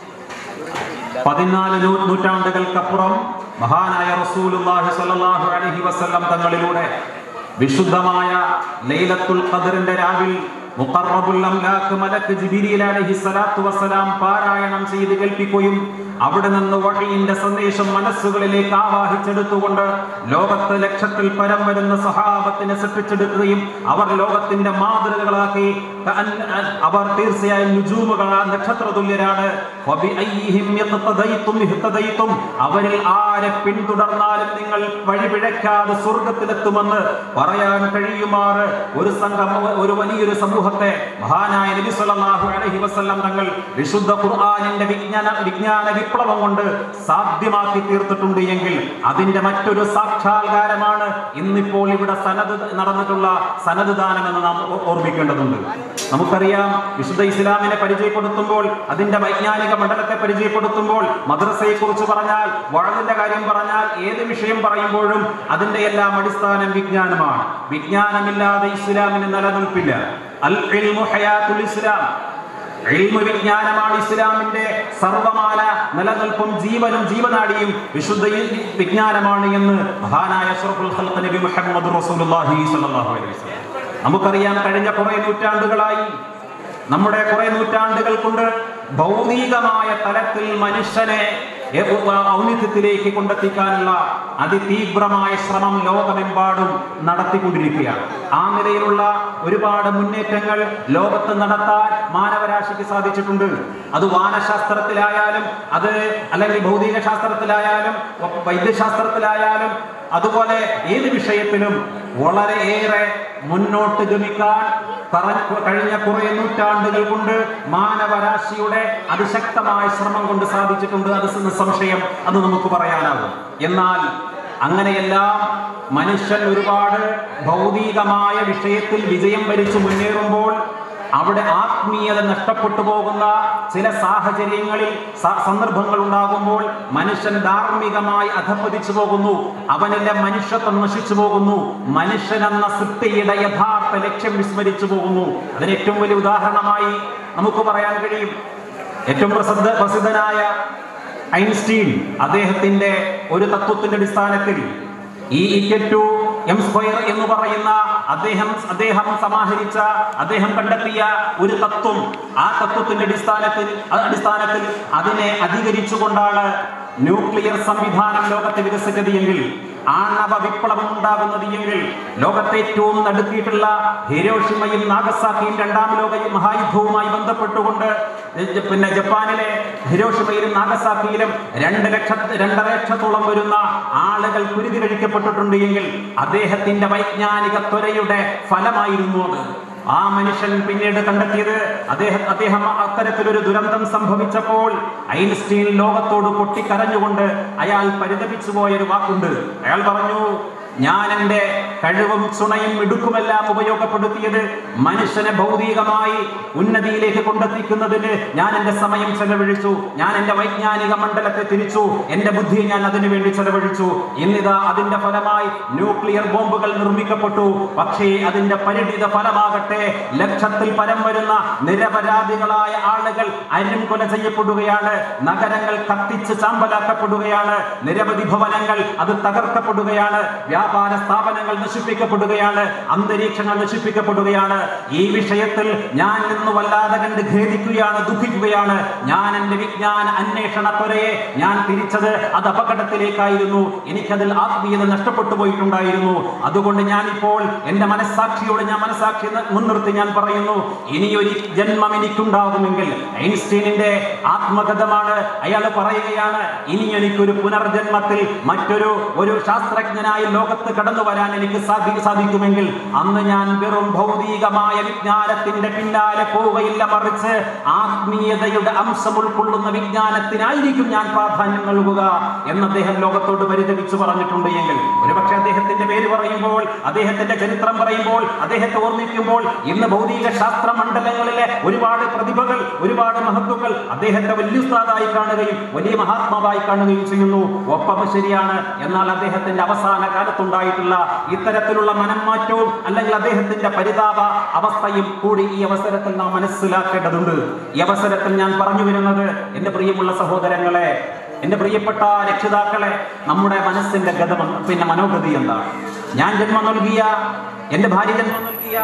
പതിനാല് നൂ- നൂറ്റാണ്ടുകൾക്കപ്പുറം മഹാനായ റസൂലുള്ളാഹി സ്വല്ലല്ലാഹു അലൈഹി വസല്ലം തങ്ങളിലൂടെ വിശുദ്ധമായ ലൈലത്തുൽ ഖദറിന്റെ രാവിൽ മുഖറബുൽ അംലാക്ക് മലക്ക് ജിബിരിൽ അലൈഹി സ്വലാത്തു വസ്സലാം പാരായണം ചെയ്ത് കേൾപ്പിക്കുകയും അവിടെ നിന്ന് വഴിയിന്റെ സന്ദേശം മനസ്സുകളിലേക്ക് ആവാഹിച്ചെടുത്തുകൊണ്ട് ലോകത്ത് ലക്ഷത്തിൽ പരം വരുന്ന സഹാബത്തിനെ സൃഷ്ടിച്ചെടുക്കുകയും അവർ ലോകത്തിന്റെ മാതൃകകളാക്കി കഅൻ- അവർ തീർച്ചയായും നുജൂമുകളാ നക്ഷത്ര തുല്യരാണ് വബിഅയ്യിഹിം യഖ്തദൈതും ഇഹ്തദൈതും. അവരിൽ ആരെ പിന്തുടർന്നാലും നിങ്ങൾ വഴിപിഴയ്ക്കാതെ സ്വർഗത്തിലെത്തുമെന്ന് പറയാൻ കഴിയുമാറ് ഒരു സംഘം ഒരു വലിയൊരു സമൂഹത്തെ മഹാനായ നബി സല്ലല്ലാഹു അലൈഹി വസല്ലം തങ്ങൾ വിശുദ്ധ ഖുർആനിന്റെ വിജ്ഞാന വിജ്ഞാന വിപ്ലവം കൊണ്ട് സാധ്യമാക്കി തീർത്തിട്ടുണ്ട് എങ്കിൽ അതിന്റെ മറ്റൊരു സാക്ഷാത്കാരമാണ് ഇന്നിപ്പോൾ ഇവിടെ സനത് നടന്നിട്ടുള്ള സനത് ദാനം എന്ന് നാം ഓ- ഓർമ്മിക്കേണ്ടതുണ്ട് നമുക്കറിയാം വിശുദ്ധ ഇസ്ലാമിനെ പരിചയപ്പെടുത്തുമ്പോൾ അതിന്റെ വൈജ്ഞാനിക മണ്ഡലത്തെ പരിചയപ്പെടുത്തുമ്പോൾ മദ്രസയെ കുറിച്ച് പറഞ്ഞാൽ വഴലിന്റെ കാര്യം പറഞ്ഞാൽ ഏത് വിഷയം പറയുമ്പോഴും അതിന്റെ എല്ലാം അടിസ്ഥാനം വിജ്ഞാനമാണ് വിജ്ഞാനമില്ലാതെ ഇസ്ലാമിന് നിലനിൽപ്പില്ല അൽ ഇൽമു ഹയാത്തുൽ ഇസ്ലാം ഇൽമു വിജ്ഞാനമാണ് ഇസ്ലാമിന്റെ സർവമാന നിലനിൽപ്പും ജീവനും ജീവനാടിയും വിശുദ്ധ ഈ വിജ്ഞാനമാണ് എന്ന് മഹാനായ അഷ്റഫുൽ ഖൽഖ് നബി മുഹമ്മദ് റസൂലുള്ളാഹി സ്വല്ലല്ലാഹു അലൈഹി വസല്ലം നമുക്കറിയാം കഴിഞ്ഞ കുറെ നൂറ്റാണ്ടുകളായി നമ്മുടെ കുറെ നൂറ്റാണ്ടുകൾ കൊണ്ട് ഭൗതികമായ തലത്തിൽ മനുഷ്യനെ എ- ഔന്നിത്യത്തിലേക്ക് കൊണ്ടെത്തിക്കാനുള്ള അതിതീവ്രമായ ശ്രമം ലോകമെമ്പാടും നടത്തിക്കൊണ്ടിരിക്കുകയാണ് ആ നിലയിലുള്ള ഒരുപാട് മുന്നേറ്റങ്ങൾ ലോകത്ത് നടത്താൻ മാനവരാശിക്ക് സാധിച്ചിട്ടുണ്ട് അത് വാനശാസ്ത്രത്തിലായാലും അത് അല്ലെങ്കിൽ ഭൗതിക ശാസ്ത്രത്തിലായാലും വൈദ്യശാസ്ത്രത്തിലായാലും അതുപോലെ ഏത് വിഷയത്തിലും വളരെയേറെ മുന്നോട്ട് ഗമിക്കാൻ പറ- കഴിഞ്ഞ കുറെ നൂറ്റാണ്ടുകൾ കൊണ്ട് മാനവരാശിയുടെ അതിശക്തമായ ശ്രമം കൊണ്ട് സാധിച്ചിട്ടുണ്ട് അത് നിസ്സംശയം അത് നമുക്ക് പറയാനാകും എന്നാൽ അങ്ങനെയെല്ലാം മനുഷ്യൻ ഒരുപാട് ഭൗതികമായ വിഷയത്തിൽ വിജയം വരിച്ചു മുന്നേറുമ്പോൾ അവിടെ ആത്മീയത നഷ്ടപ്പെട്ടു പോകുന്ന ചില സാഹചര്യങ്ങളിൽ സ- സന്ദർഭങ്ങൾ ഉണ്ടാകുമ്പോൾ മനുഷ്യൻ ധാർമ്മികമായി അധപ്പതിച്ചു പോകുന്നു അവനെല്ലാം മനുഷ്യത്വം നശിച്ചു പോകുന്നു മനുഷ്യൻ എന്ന സൃഷ്ടിയുടെ യഥാർത്ഥ ലക്ഷ്യം വിസ്മരിച്ചു പോകുന്നു അതിന് ഏറ്റവും വലിയ ഉദാഹരണമായി നമുക്ക് പറയാൻ കഴിയും ഏറ്റവും പ്രസിദ്ധ പ്രസിദ്ധനായ ഐൻസ്റ്റീൻ അദ്ദേഹത്തിന്റെ ഒരു തത്വത്തിന്റെ അടിസ്ഥാനത്തിൽ ഈ ഇക്വൽ ടു എം സ്ക്വയർ എന്ന് പറയുന്ന അദ്ദേഹം അദ്ദേഹം സമാഹരിച്ച അദ്ദേഹം കണ്ടെത്തിയ ഒരു തത്വം ആ തത്വത്തിന്റെ അടിസ്ഥാനത്തിൽ അടിസ്ഥാനത്തിൽ അതിനെ അധികരിച്ചുകൊണ്ടാണ് ന്യൂക്ലിയർ സംവിധാനം ലോകത്ത് വികസിച്ചത് എങ്കിൽ ആണവ വിപ്ലവം ഉണ്ടാകുന്നത് എങ്കിൽ ലോകത്തെ ഏറ്റവും നടുക്കിയിട്ടുള്ള ഹിരോഷിമയും നാഗസാക്കിയും രണ്ടാം ലോക മഹായുദ്ധവുമായി ബന്ധപ്പെട്ടുകൊണ്ട് ജ- പിന്നെ ജപ്പാനിലെ ഹിരോഷിമയിലും നാഗസാക്കിയിലും രണ്ട് ലക്ഷ രണ്ടര ലക്ഷത്തോളം വരുന്ന ആളുകൾ കുരുതി കഴിക്കപ്പെട്ടിട്ടുണ്ട് എങ്കിൽ അദ്ദേഹത്തിന്റെ വൈജ്ഞാനിക ത്വരയുടെ ഫലമായിരുന്നു അത് ആ മനുഷ്യൻ പിന്നീട് കണ്ടെത്തിയത് അദ്ദേഹം അദ്ദേഹം അത്തരത്തിലൊരു ദുരന്തം സംഭവിച്ചപ്പോൾ ഐൻസ്റ്റീൻ ലോകത്തോട് പൊട്ടിക്കരഞ്ഞുകൊണ്ട് അയാൾ പരിതപിച്ചു പോയൊരു വാക്കുണ്ട് അയാൾ പറഞ്ഞു ഞാൻ എൻ്റെ കഴിവും ചുണയും ഇടുക്കുമെല്ലാം ഉപയോഗപ്പെടുത്തിയത് മനുഷ്യനെ ഭൗതികമായി ഉന്നതിയിലേക്ക് കൊണ്ടെത്തിക്കുന്നതിന് ഞാൻ എൻ്റെ സമയം ചെലവഴിച്ചു ഞാൻ എൻ്റെ വൈജ്ഞാനിക മണ്ഡലത്തെ തിരിച്ചു എൻ്റെ ബുദ്ധി ഞാൻ അതിനു വേണ്ടി ചെലവഴിച്ചു ഇന്നിതാ അതിന്റെ ഫലമായി ന്യൂക്ലിയർ ബോംബുകൾ നിർമ്മിക്കപ്പെട്ടു പക്ഷേ അതിന്റെ പരിണിത ഫലമാകട്ടെ ലക്ഷത്തിൽ പരം വരുന്ന നിരപരാധികളായ ആളുകൾ അരും കൊല ചെയ്യപ്പെടുകയാണ് നഗരങ്ങൾ കത്തിച്ച് ചാമ്പലാക്കപ്പെടുകയാണ് നിരവധി ഭവനങ്ങൾ അത് തകർക്കപ്പെടുകയാണ് വ്യാപാര സ്ഥാപനങ്ങൾ നശിപ്പിക്കപ്പെടുകയാണ് അന്തരീക്ഷങ്ങൾ നശിപ്പിക്കപ്പെടുകയാണ് ഈ വിഷയത്തിൽ ഞാൻ ഇന്ന് വല്ലാതെ കണ്ട് ഖേദിക്കുകയാണ് ദുഃഖിക്കുകയാണ് ഞാൻ എന്റെ വിജ്ഞാന അന്വേഷണ ത്വരയെ ഞാൻ തിരിച്ചത് അത് അപകടത്തിലേക്കായിരുന്നു എനിക്കതിൽ ആത്മീയത നഷ്ടപ്പെട്ടു പോയിട്ടുണ്ടായിരുന്നു അതുകൊണ്ട് ഞാൻ ഇപ്പോൾ എന്റെ മനസ്സാക്ഷിയോട് ഞാൻ മനസ്സാക്ഷി ന- മുൻനിർത്തി ഞാൻ പറയുന്നു ഇനിയൊരു ജന്മം എനിക്കുണ്ടാകുമെങ്കിൽ ഐൻസ്റ്റീനിന്റെ ആത്മകഥമാണ് അയാൾ പറയുകയാണ് ഇനി എനിക്കൊരു പുനർജന്മത്തിൽ മറ്റൊരു ഒരു ശാസ്ത്രജ്ഞനായി ലോകത്ത് കടന്നു വരാൻ എനിക്ക് സാധി സാധിക്കുമെങ്കിൽ അന്ന് ഞാൻ വെറും ഭൗതികമായ വിജ്ഞാനത്തിന്റെ പിന്നാലെ പോവുകയില്ല മറിച്ച് ആത്മീയതയുടെ അംശം ഉൾക്കൊള്ളുന്ന വിജ്ഞാനത്തിനായിരിക്കും ഞാൻ പ്രാധാന്യം നൽകുക എന്ന് അദ്ദേഹം ലോകത്തോട് പരിതപിച്ചു പറഞ്ഞിട്ടുണ്ട് എങ്കിൽ ഒരുപക്ഷെ അദ്ദേഹത്തിന്റെ പേര് പറയുമ്പോൾ അദ്ദേഹത്തിന്റെ ചരിത്രം പറയുമ്പോൾ അദ്ദേഹത്തെ ഓർമ്മിക്കുമ്പോൾ ഇന്ന് ഭൗതിക ശാസ്ത്ര മണ്ഡലങ്ങളിലെ ഒരുപാട് പ്രതിഭകൾ ഒരുപാട് മഹത്വങ്ങൾ അദ്ദേഹത്തെ വലിയ ഉസ്താദായി കാണുകയും വലിയ മഹാത്മാവായി കാണുകയും ചെയ്യുന്നു ഒപ്പം ശരിയാണ് എന്നാൽ അദ്ദേഹത്തിന്റെ അവസാന കാലത്തുണ്ടായിട്ടുള്ള ഇത്തരത്തിലുള്ള മനംമാറ്റവും അല്ലെങ്കിൽ അദ്ദേഹത്തിന്റെ പരിതാപ അവസ്ഥയും കൂടി ഈ അവസരത്തിൽ നാം മനസ്സിലാക്കേണ്ടതുണ്ട് ഈ അവസരത്തിൽ ഞാൻ പറഞ്ഞു വരുന്നത് എന്റെ പ്രിയമുള്ള സഹോദരങ്ങളെ എന്റെ പ്രിയപ്പെട്ട രക്ഷിതാക്കളെ നമ്മുടെ മനസ്സിന്റെ ഗതം പിന്നെ മനോഗതി എന്താണ് ഞാൻ ജന്മം നൽകിയ എന്റെ ഭാര്യ ജന്മം നൽകിയ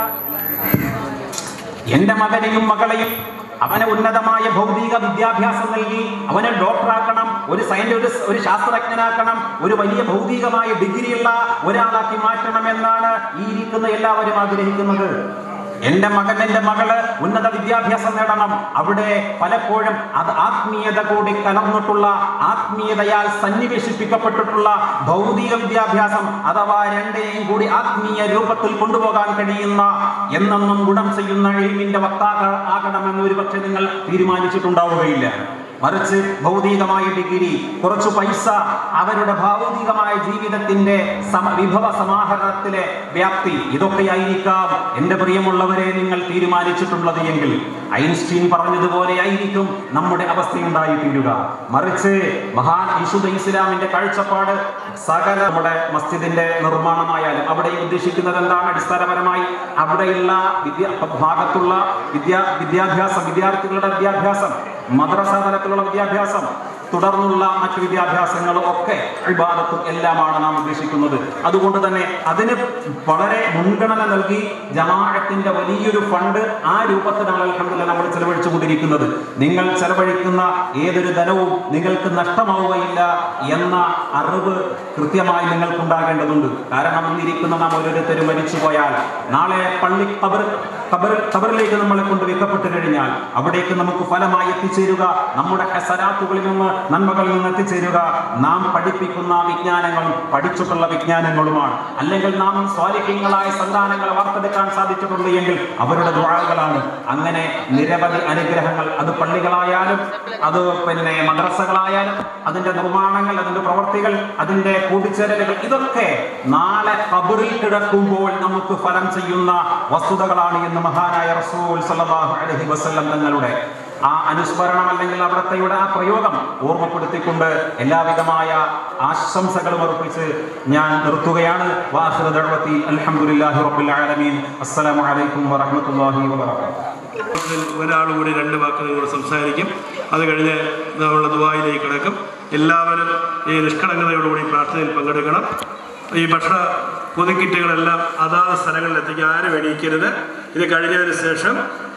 എന്റെ മകനെയും മകളെയും അവനെ ഉന്നതമായ ഭൗതിക വിദ്യാഭ്യാസം നൽകി അവനെ ഡോക്ടറാക്കണം ഒരു സയന്റ് ഒരു ഒരു ശാസ്ത്രജ്ഞനാക്കണം ഒരു വലിയ ഭൗതികമായ ഡിഗ്രിയുള്ള ഒരാളാക്കി മാറ്റണമെന്നാണ് ഈ ഇരിക്കുന്ന എല്ലാവരും ആഗ്രഹിക്കുന്നത് എന്റെ മകൻ എന്റെ മകള് ഉന്നത വിദ്യാഭ്യാസം നേടണം അവിടെ പലപ്പോഴും അത് ആത്മീയത കൂടി കലർന്നിട്ടുള്ള ആത്മീയതയാൽ സന്നിവേശിപ്പിക്കപ്പെട്ടിട്ടുള്ള ഭൗതിക വിദ്യാഭ്യാസം അഥവാ രണ്ടിനെയും കൂടി ആത്മീയ രൂപത്തിൽ കൊണ്ടുപോകാൻ കഴിയുന്ന എന്നെന്നും ഗുണം ചെയ്യുന്ന എൽമിന്റെ വക്താക്കൾ ആകണമെന്ന് ഒരുപക്ഷെ നിങ്ങൾ തീരുമാനിച്ചിട്ടുണ്ടാവുകയില്ല മറിച്ച് ഭൗതികമായ ഡിഗ്രി കുറച്ചു പൈസ അവരുടെ ഭൗതികമായ ജീവിതത്തിന്റെ സമ വിഭവ സമാഹരണത്തിലെ വ്യാപ്തി ഇതൊക്കെയായിരിക്കാം എന്റെ പ്രിയമുള്ളവരെ നിങ്ങൾ തീരുമാനിച്ചിട്ടുള്ളത് എങ്കിൽ ഐൻസ്റ്റീൻ പറഞ്ഞതുപോലെ ആയിരിക്കും നമ്മുടെ അവസ്ഥയുണ്ടായി തീരുക മറിച്ച് മഹാൻ വിശുദ്ധ ഇസ്ലാമിന്റെ കാഴ്ചപ്പാട് സകല നമ്മുടെ മസ്ജിദിന്റെ നിർമ്മാണമായാലും അവിടെ ഉദ്ദേശിക്കുന്നത് എന്താണ് അടിസ്ഥാനപരമായി അവിടെയുള്ള വിദ്യ ഭാഗത്തുള്ള വിദ്യാ വിദ്യാഭ്യാസം വിദ്യാർത്ഥികളുടെ വിദ്യാഭ്യാസം മദ്രസ തലത്തിലുള്ള വിദ്യാഭ്യാസം തുടർന്നുള്ള മറ്റു വിദ്യാഭ്യാസങ്ങളും ഒക്കെ ഇബാദത്തും എല്ലാമാണ് നാം ഉദ്ദേശിക്കുന്നത് അതുകൊണ്ട് തന്നെ അതിന് വളരെ മുൻഗണന നൽകി ജമാഅത്തിന്റെ വലിയൊരു ഫണ്ട് ആ രൂപത്തിലാണ് അൽഹംദുലില്ലാ നമ്മൾ ചെലവഴിച്ചു കൊണ്ടിരിക്കുന്നത് നിങ്ങൾ ചെലവഴിക്കുന്ന ഏതൊരു ധനവും നിങ്ങൾക്ക് നഷ്ടമാവുകയില്ല എന്ന അറിവ് കൃത്യമായി നിങ്ങൾക്കുണ്ടാകേണ്ടതുണ്ട് കാരണം ഇന്നിരിക്കുന്ന നാം ഓരോരുത്തരും മരിച്ചു പോയാൽ നാളെ പള്ളി കബർ കബർ കബറിലേക്ക് നമ്മളെ കൊണ്ട് വെക്കപ്പെട്ടു കഴിഞ്ഞാൽ അവിടേക്ക് നമുക്ക് ഫലമായി എത്തിച്ചേരുക നമ്മുടെ ഹസനാത്തുകളിൽ നിന്ന് നന്മകളിൽ നിന്ന് എത്തിച്ചേരുക നാം പഠിപ്പിക്കുന്ന വിജ്ഞാനങ്ങളും പഠിച്ചിട്ടുള്ള വിജ്ഞാനങ്ങളുമാണ് അല്ലെങ്കിൽ നാം സ്വാലിഹ്യങ്ങളായ സന്താനങ്ങളെ വാർത്തെടുക്കാൻ സാധിച്ചിട്ടുണ്ട് എങ്കിൽ അവരുടെ ദ്വാരകളാണ് അങ്ങനെ നിരവധി അനുഗ്രഹങ്ങൾ അത് പള്ളികളായാലും അത് പിന്നെ മദ്രസകളായാലും അതിന്റെ നിർമ്മാണങ്ങൾ അതിന്റെ പ്രവർത്തികൾ അതിന്റെ കൂടിച്ചേരലുകൾ ഇതൊക്കെ നാളെ കബറിൽ കിടക്കുമ്പോൾ നമുക്ക് ഫലം ചെയ്യുന്ന വസ്തുതകളാണ് എന്ന് മഹാനായ റസൂൽ സല്ലല്ലാഹു അലൈഹി വസല്ലം തങ്ങളുടെ ആ അനുസ്മരണം അല്ലെങ്കിൽ അവിടത്തെയുടെ ആ പ്രയോഗം ഓർമ്മപ്പെടുത്തിക്കൊണ്ട് എല്ലാവിധമായ ആശംസകളും അർപ്പിച്ച് ഞാൻ നിർത്തുകയാണ് വാഹിറ ദഅവത്തി അൽഹംദുലില്ലാഹി റബ്ബിൽ ആലമീൻ അസ്സലാമു അലൈക്കും വറഹ്മത്തുള്ളാഹി വബറകാതുഹു ഇതിൽ ഒരാൾ കൂടി രണ്ട് വാക്കുകൾ കൂടെ സംസാരിക്കും അത് കഴിഞ്ഞ് നമ്മളുടെ ദുബായിലേക്ക് കിടക്കും എല്ലാവരും ഈ നിഷ്കളങ്കതയോടുകൂടി പ്രാർത്ഥനയിൽ പങ്കെടുക്കണം ഈ ഭക്ഷണ പൊതുക്കിറ്റുകളെല്ലാം അതാത് സ്ഥലങ്ങളിൽ എത്തിക്കുക ആരും എണീക്കരുത് ഇത് കഴിഞ്ഞതിന് ശേഷം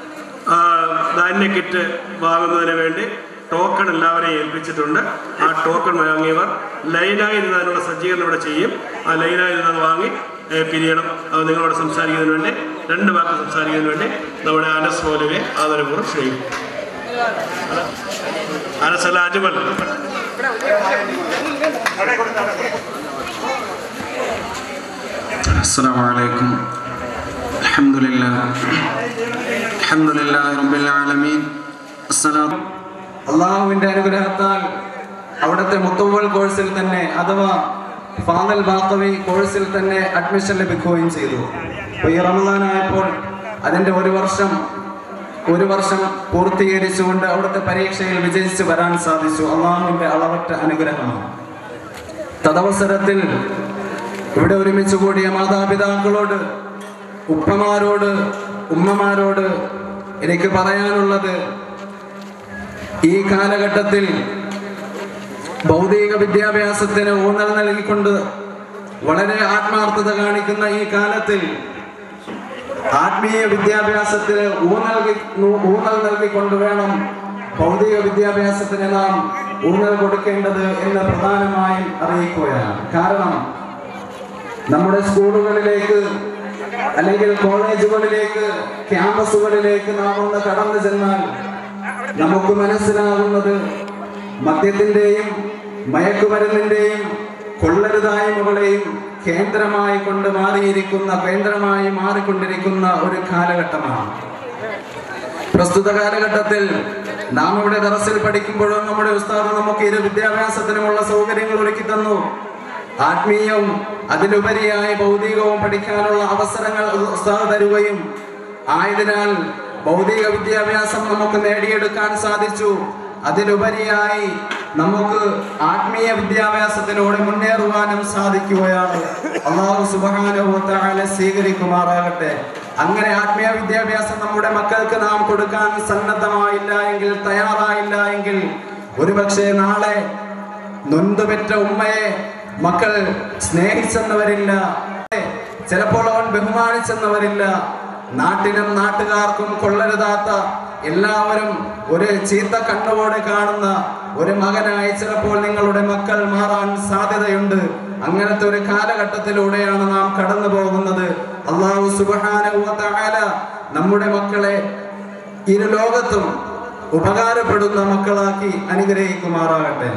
ആ, ധാന്യ കിറ്റ് വാങ്ങുന്നതിന് വേണ്ടി ടോക്കൺ എല്ലാവരെയും ഏൽപ്പിച്ചിട്ടുണ്ട് ആ ടോക്കൺ വാങ്ങിയവർ ലൈനായി ഇരുന്ന് അതിനുള്ള സജ്ജീകരണം ഇവിടെ ചെയ്യും ആ ലൈനായി നിന്ന് അത് വാങ്ങി ഏ, പിരിയണം അത് നിങ്ങളോട് സംസാരിക്കുന്നതിന് വേണ്ടി രണ്ട് വാക്ക് സംസാരിക്കുന്നതിന് വേണ്ടി നമ്മുടെ അനസ് മൗലവെ ആദരപൂർവ്വം സ്നേഹിക്കും അനസ് അല്ല അജ്മൽ السلام عليكم الحمد لله الحمد لله رب العالمين السلام അള്ളാഹുവിന്റെ അനുഗ്രഹത്താൽ അവിടുത്തെ മുത്തവൽ കോഴ്സിൽ തന്നെ അഥവാ ഫാദൽ ബാക്കവി കോഴ്സിൽ തന്നെ അഡ്മിഷൻ ലഭിക്കുകയും ചെയ്തു അപ്പോൾ ഈ റമദാനായപ്പോൾ അതിൻ്റെ ഒരു വർഷം ഒരു വർഷം പൂർത്തീകരിച്ചുകൊണ്ട് അവിടുത്തെ പരീക്ഷയിൽ വിജയിച്ച് വരാൻ സാധിച്ചു അള്ളാഹുവിന്റെ അളവറ്റ അനുഗ്രഹമാണ് തദവസരത്തിൽ ഇവിടെ ഒരുമിച്ച് കൂടിയ മാതാപിതാക്കളോട് ഉപ്പമാരോട് ഉമ്മമാരോട് എനിക്ക് പറയാനുള്ളത് ഈ കാലഘട്ടത്തിൽ ഭൗതിക വിദ്യാഭ്യാസത്തിന് ഊന്നൽ നൽകിക്കൊണ്ട് വളരെ ആത്മാർത്ഥത കാണിക്കുന്ന ഈ കാലത്തിൽ ആത്മീയ വിദ്യാഭ്യാസത്തിന് ഊന്നൽ നൽകി- ഊന്നൽ നൽകിക്കൊണ്ട് വേണം ഭൗതിക വിദ്യാഭ്യാസത്തിന് നാം ഊന്നൽ കൊടുക്കേണ്ടത് എന്ന് പ്രധാനമായും അറിയിക്കുകയാണ് കാരണം നമ്മുടെ സ്കൂളുകളിലേക്ക് അല്ലെങ്കിൽ കോളേജുകളിലേക്ക് ക്യാമ്പസുകളിലേക്ക് നാം ഒന്ന് കടന്നു ചെന്നാൽ നമുക്ക് മനസ്സിലാകുന്നത് മദ്യത്തിൻ്റെയും മയക്കുമരുന്നിൻ്റെയും കൊള്ളരുതായ്മകളെയും കേന്ദ്രമായി കൊണ്ട് മാറിയിരിക്കുന്ന കേന്ദ്രമായി മാറിക്കൊണ്ടിരിക്കുന്ന ഒരു കാലഘട്ടമാണ് പ്രസ്തുത കാലഘട്ടത്തിൽ നാം ഇവിടെ ദറസിൽ പഠിക്കുമ്പോഴും നമ്മുടെ ഉസ്താദ് നമുക്ക് ഇരു വിദ്യാഭ്യാസത്തിനുമുള്ള സൗകര്യങ്ങൾ ഒരുക്കി തന്നു ആത്മീയവും അതിലുപരിയായി ഭൗതികവും പഠിക്കാനുള്ള അവസരങ്ങൾ ഉസ്താദ് തരുകയും ആയതിനാൽ ഭൗതിക വിദ്യാഭ്യാസം നമുക്ക് നേടിയെടുക്കാൻ സാധിച്ചു അതിലുപരിയായി നമുക്ക് ആത്മീയ വിദ്യാഭ്യാസത്തിലൂടെ മുന്നേറുവാനും സാധിക്കുകയാണ് അള്ളാഹു സുബാനുഭവത്താലെ സ്വീകരിക്കുമാറാകട്ടെ അങ്ങനെ ആത്മീയ വിദ്യാഭ്യാസം നമ്മുടെ മക്കൾക്ക് നാം കൊടുക്കാൻ സന്നദ്ധമായില്ല എങ്കിൽ തയ്യാറായില്ല എങ്കിൽ ഒരുപക്ഷെ നാളെ നൊന്തുപെറ്റ ഉമ്മയെ മക്കൾ സ്നേഹിച്ചെന്നവരില്ല ചിലപ്പോൾ അവൻ ബഹുമാനിച്ചെന്നവരില്ല നാട്ടിനും നാട്ടുകാർക്കും കൊള്ളരുതാത്ത എല്ലാവരും ഒരു ചീത്ത കണ്ണുകൂടെ കാണുന്ന ഒരു മകനായി ചിലപ്പോൾ നിങ്ങളുടെ മക്കൾ മാറാൻ സാധ്യതയുണ്ട് അങ്ങനത്തെ ഒരു കാലഘട്ടത്തിലൂടെയാണ് നാം കടന്നു പോകുന്നത് അള്ളാഹു സുബാന നമ്മുടെ മക്കളെ ഇരു ലോകത്തും ഉപകാരപ്പെടുന്ന മക്കളാക്കി അനുഗ്രഹിക്കുമാറാകട്ടെ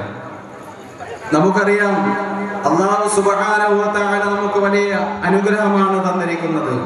നമുക്കറിയാം അള്ളാഹു സുബാന നമുക്ക് വലിയ അനുഗ്രഹമാണ് തന്നിരിക്കുന്നത്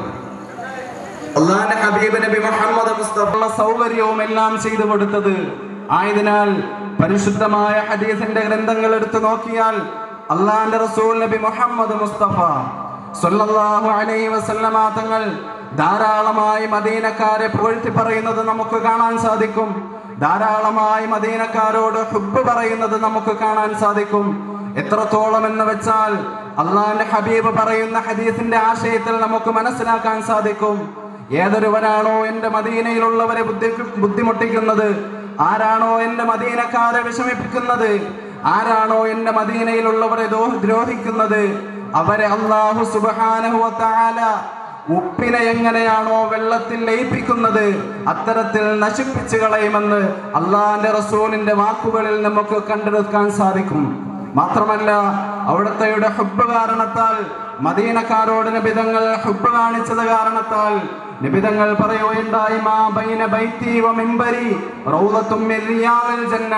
അള്ളാന്റെ ഹബീബ് നബി മുഹമ്മദ് മുസ്തഫ സൗകര്യവും എല്ലാം ചെയ്തു കൊടുത്തത് ആയതിനാൽ പരിശുദ്ധമായ ഹദീസിന്റെ ഗ്രന്ഥങ്ങൾ എടുത്തു നോക്കിയാൽ അള്ളാന്റെ റസൂൽ നബി മുഹമ്മദ് മുസ്തഫ സല്ലല്ലാഹു അലൈഹി വസല്ലമ തങ്ങൾ ധാരാളമായി മദീനക്കാരെ പുകഴ്ത്തി പറയുന്നത് നമുക്ക് കാണാൻ സാധിക്കും ധാരാളമായി മദീനക്കാരോട് ഹുബ് പറയുന്നത് നമുക്ക് കാണാൻ സാധിക്കും എത്രത്തോളം എന്ന് വെച്ചാൽ അള്ളാന്റെ ഹബീബ് പറയുന്ന ഹദീസിന്റെ ആശയത്തിൽ നമുക്ക് മനസ്സിലാക്കാൻ സാധിക്കും ഏതൊരുവനാണോ എൻ്റെ മദീനയിലുള്ളവരെ ബുദ്ധി ബുദ്ധിമുട്ടിക്കുന്നത് ആരാണോ എൻ്റെ മദീനക്കാരെ വിഷമിപ്പിക്കുന്നത് ആരാണോ എൻ്റെ മദീനയിലുള്ളവരെ ദോ- ദ്രോഹിക്കുന്നത് അവരെ അള്ളാഹു സുബാനഹു താല ഉപ്പിനെ എങ്ങനെയാണോ വെള്ളത്തിൽ ലയിപ്പിക്കുന്നത് അത്തരത്തിൽ നശിപ്പിച്ചു കളയുമെന്ന് അള്ളാന്റെ റസൂലിന്റെ വാക്കുകളിൽ നമുക്ക് കണ്ടെടുക്കാൻ സാധിക്കും മാത്രമല്ല അവിടുത്തെയുടെ ഹുബ് കാരണത്താൽ മദീനക്കാരോട് നിബിതങ്ങൾ ഹുബ് കാണിച്ചത് കാരണത്താൽ നിബിതങ്ങൾ പറയുകയുണ്ടായി മാ ബൈന ബൈത്തി വ മിമ്പരി റൗളത്തും മിൻ റിയാദിൽ ജന്ന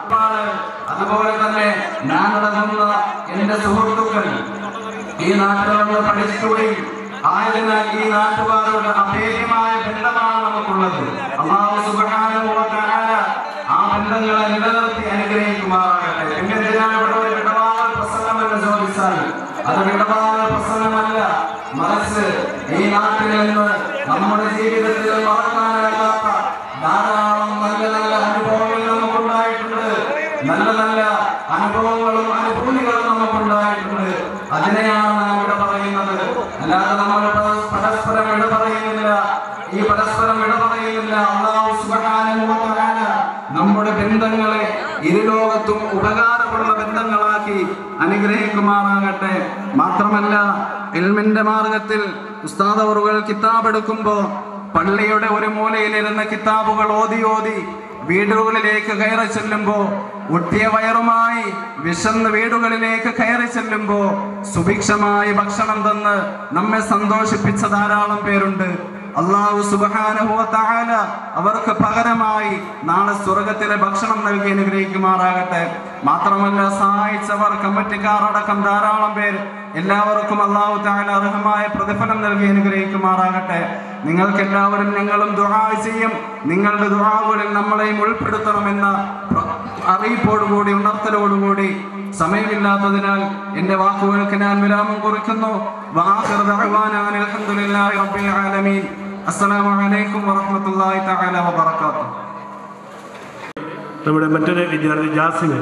അതുപോലെ തന്നെ ഞാൻ നടക്കുന്ന എന്റെ സുഹൃത്തുക്കൾ ഈ നാട്ടിലുള്ള പഠിക്കുകയും ആയതിനാൽ ഈ നാട്ടുകാരോട് അഭേദ്യമായ ബന്ധമാണ് നമുക്കുള്ളത് അള്ളാഹു സുബ്ഹാനഹു വ തആല ആ ബന്ധങ്ങളെ നിലനിർത്തി അനുഗ്രഹിക്കുമാറാകട്ടെ എന്തിനാണ് ഇവിടെ ഒരു ഇടപാട് പ്രസംഗം എന്ന് ചോദിച്ചാൽ അത് ഇടപാട് പ്രസംഗമല്ല മറിച്ച് ഈ നാട്ടിൽ നിന്ന് നമ്മുടെ ജീവിതത്തിൽ മറക്കാനാകാത്ത ധാരാളം നല്ല നല്ല അനുഭവങ്ങൾ നമുക്കുണ്ടായിട്ടുണ്ട് നല്ല നല്ല അനുഭവങ്ങളും അനുഭൂതികളും നമുക്കുണ്ടായിട്ടുണ്ട് അതിനെയാണ് നാം ഇവിടെ പറയുന്നത് അല്ലാതെ നമ്മൾ പര- പരസ്പരം ഇട പറയുന്നില്ല ഈ പരസ്പരം ഇട പറയുന്നില്ല അള്ളാഹു സുബ്ഹാനഹു വ തആല നമ്മുടെ ബന്ധങ്ങളെ ഇരുലോകത്തും ഉപകാരമുള്ള ബന്ധങ്ങളാക്കി അനുഗ്രഹിക്കുമാറാകട്ടെ മാത്രമല്ല ഇൽമിന്റെ മാർഗത്തിൽ ഉസ്താദവറുകൾ കിതാബ് എടുക്കുമ്പോ പള്ളിയുടെ ഒരു മൂലയിലിരുന്ന് കിതാബുകൾ ഓതി ഓതി വീടുകളിലേക്ക് കയറി ചെല്ലുമ്പോ ഒട്ടിയ വയറുമായി വിശന്ന് വീടുകളിലേക്ക് കയറി ചെല്ലുമ്പോ സുഭിക്ഷമായി ഭക്ഷണം തന്ന് നമ്മെ സന്തോഷിപ്പിച്ച ധാരാളം പേരുണ്ട് അള്ളാഹു സുബാനുഭവത്തായ അവർക്ക് പകരമായി നാളെ സ്വർഗത്തിലെ ഭക്ഷണം നൽകി അനുഗ്രഹിക്കുമാറാകട്ടെ മാത്രമല്ല സഹായിച്ചവർ കമ്മിറ്റിക്കാർ അടക്കം ധാരാളം പേർ എല്ലാവർക്കും അള്ളാഹു താല അർഹമായ പ്രതിഫലം നൽകി അനുഗ്രഹിക്കുമാറാകട്ടെ നിങ്ങൾക്ക് എല്ലാവരും ഞങ്ങളും ദുആ ചെയ്യും നിങ്ങളുടെ ദുആകളിൽ നമ്മളെയും ഉൾപ്പെടുത്തണമെന്ന പ്ര- അറിയിപ്പോടുകൂടി ഉണർത്തലോടുകൂടി സമയമില്ലാത്തതിനാൽ എന്റെ വാക്കുകൾക്ക് ഞാൻ വിരാമം കുറിക്കുന്നു വആഖിറു ദഅവാനാ അനിൽ ഹംദുലില്ലാഹി റബ്ബിൽ ആലമീൻ അസ്സലാമു അലൈക്കും വറഹ്മത്തുള്ളാഹി തആല വബറകാതുഹു നമ്മുടെ മറ്റൊരു വിദ്യാർത്ഥി ജാസിന്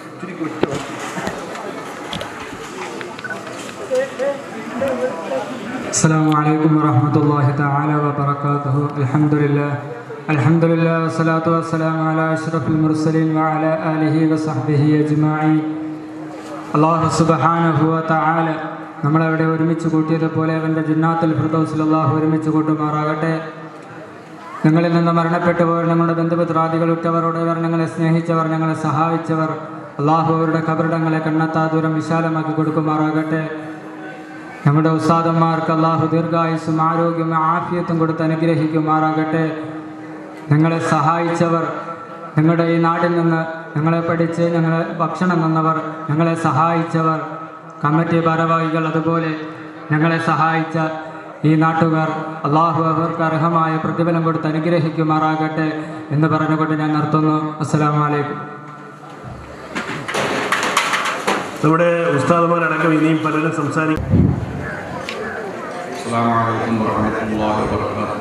السلام عليكم ورحمة الله تعالى وبركاته الحمد لله الحمد لله والصلاة والسلام على أشرف المرسلين وعلى آله وصحبه أجمعين അള്ളാഹു സുബഹാനഹു താല നമ്മളവിടെ ഒരുമിച്ച് കൂട്ടിയതുപോലെ അവൻ്റെ ജിന്നാത്തുൽ ഫിർദൗസിൽ അള്ളാഹു ഒരുമിച്ച് കൂട്ടുമാറാകട്ടെ ഞങ്ങളിൽ നിന്ന് മരണപ്പെട്ടു പോയ ഞങ്ങളുടെ ബന്ധുപത്രാദികൾ ഉറ്റവരോടവർ ഞങ്ങളെ സ്നേഹിച്ചവർ ഞങ്ങളെ സഹായിച്ചവർ അള്ളാഹു അവരുടെ കബറിടങ്ങളെ കണ്ണത്താ ദൂരം വിശാലമാക്കി കൊടുക്കുമാറാകട്ടെ നമ്മുടെ ഉസ്താദന്മാർക്ക് അള്ളാഹു ദീർഘായുസും ആരോഗ്യവും ആഫിയത്തും കൊടുത്ത് അനുഗ്രഹിക്കുമാറാകട്ടെ ഞങ്ങളെ സഹായിച്ചവർ ഞങ്ങളുടെ ഈ നാട്ടിൽ നിന്ന് ഞങ്ങളെ പഠിച്ച് ഞങ്ങളെ ഭക്ഷണം തന്നവർ ഞങ്ങളെ സഹായിച്ചവർ കമ്മിറ്റി ഭാരവാഹികൾ അതുപോലെ ഞങ്ങളെ സഹായിച്ച ഈ നാട്ടുകാർ അള്ളാഹു അവർക്ക് അർഹമായ പ്രതിഫലം കൊടുത്ത് അനുഗ്രഹിക്കുമാറാകട്ടെ എന്ന് പറഞ്ഞുകൊണ്ട് ഞാൻ നിർത്തുന്നു അസ്സലാമു അലൈക്കും നമ്മുടെ ഉസ്താദന്മാരടക്കം ഇനിയും പലരും സംസാരിക്കും അസ്സാം വലൈക്കും വർഹമത്തല്ലാഹി വബർക്കാത്തു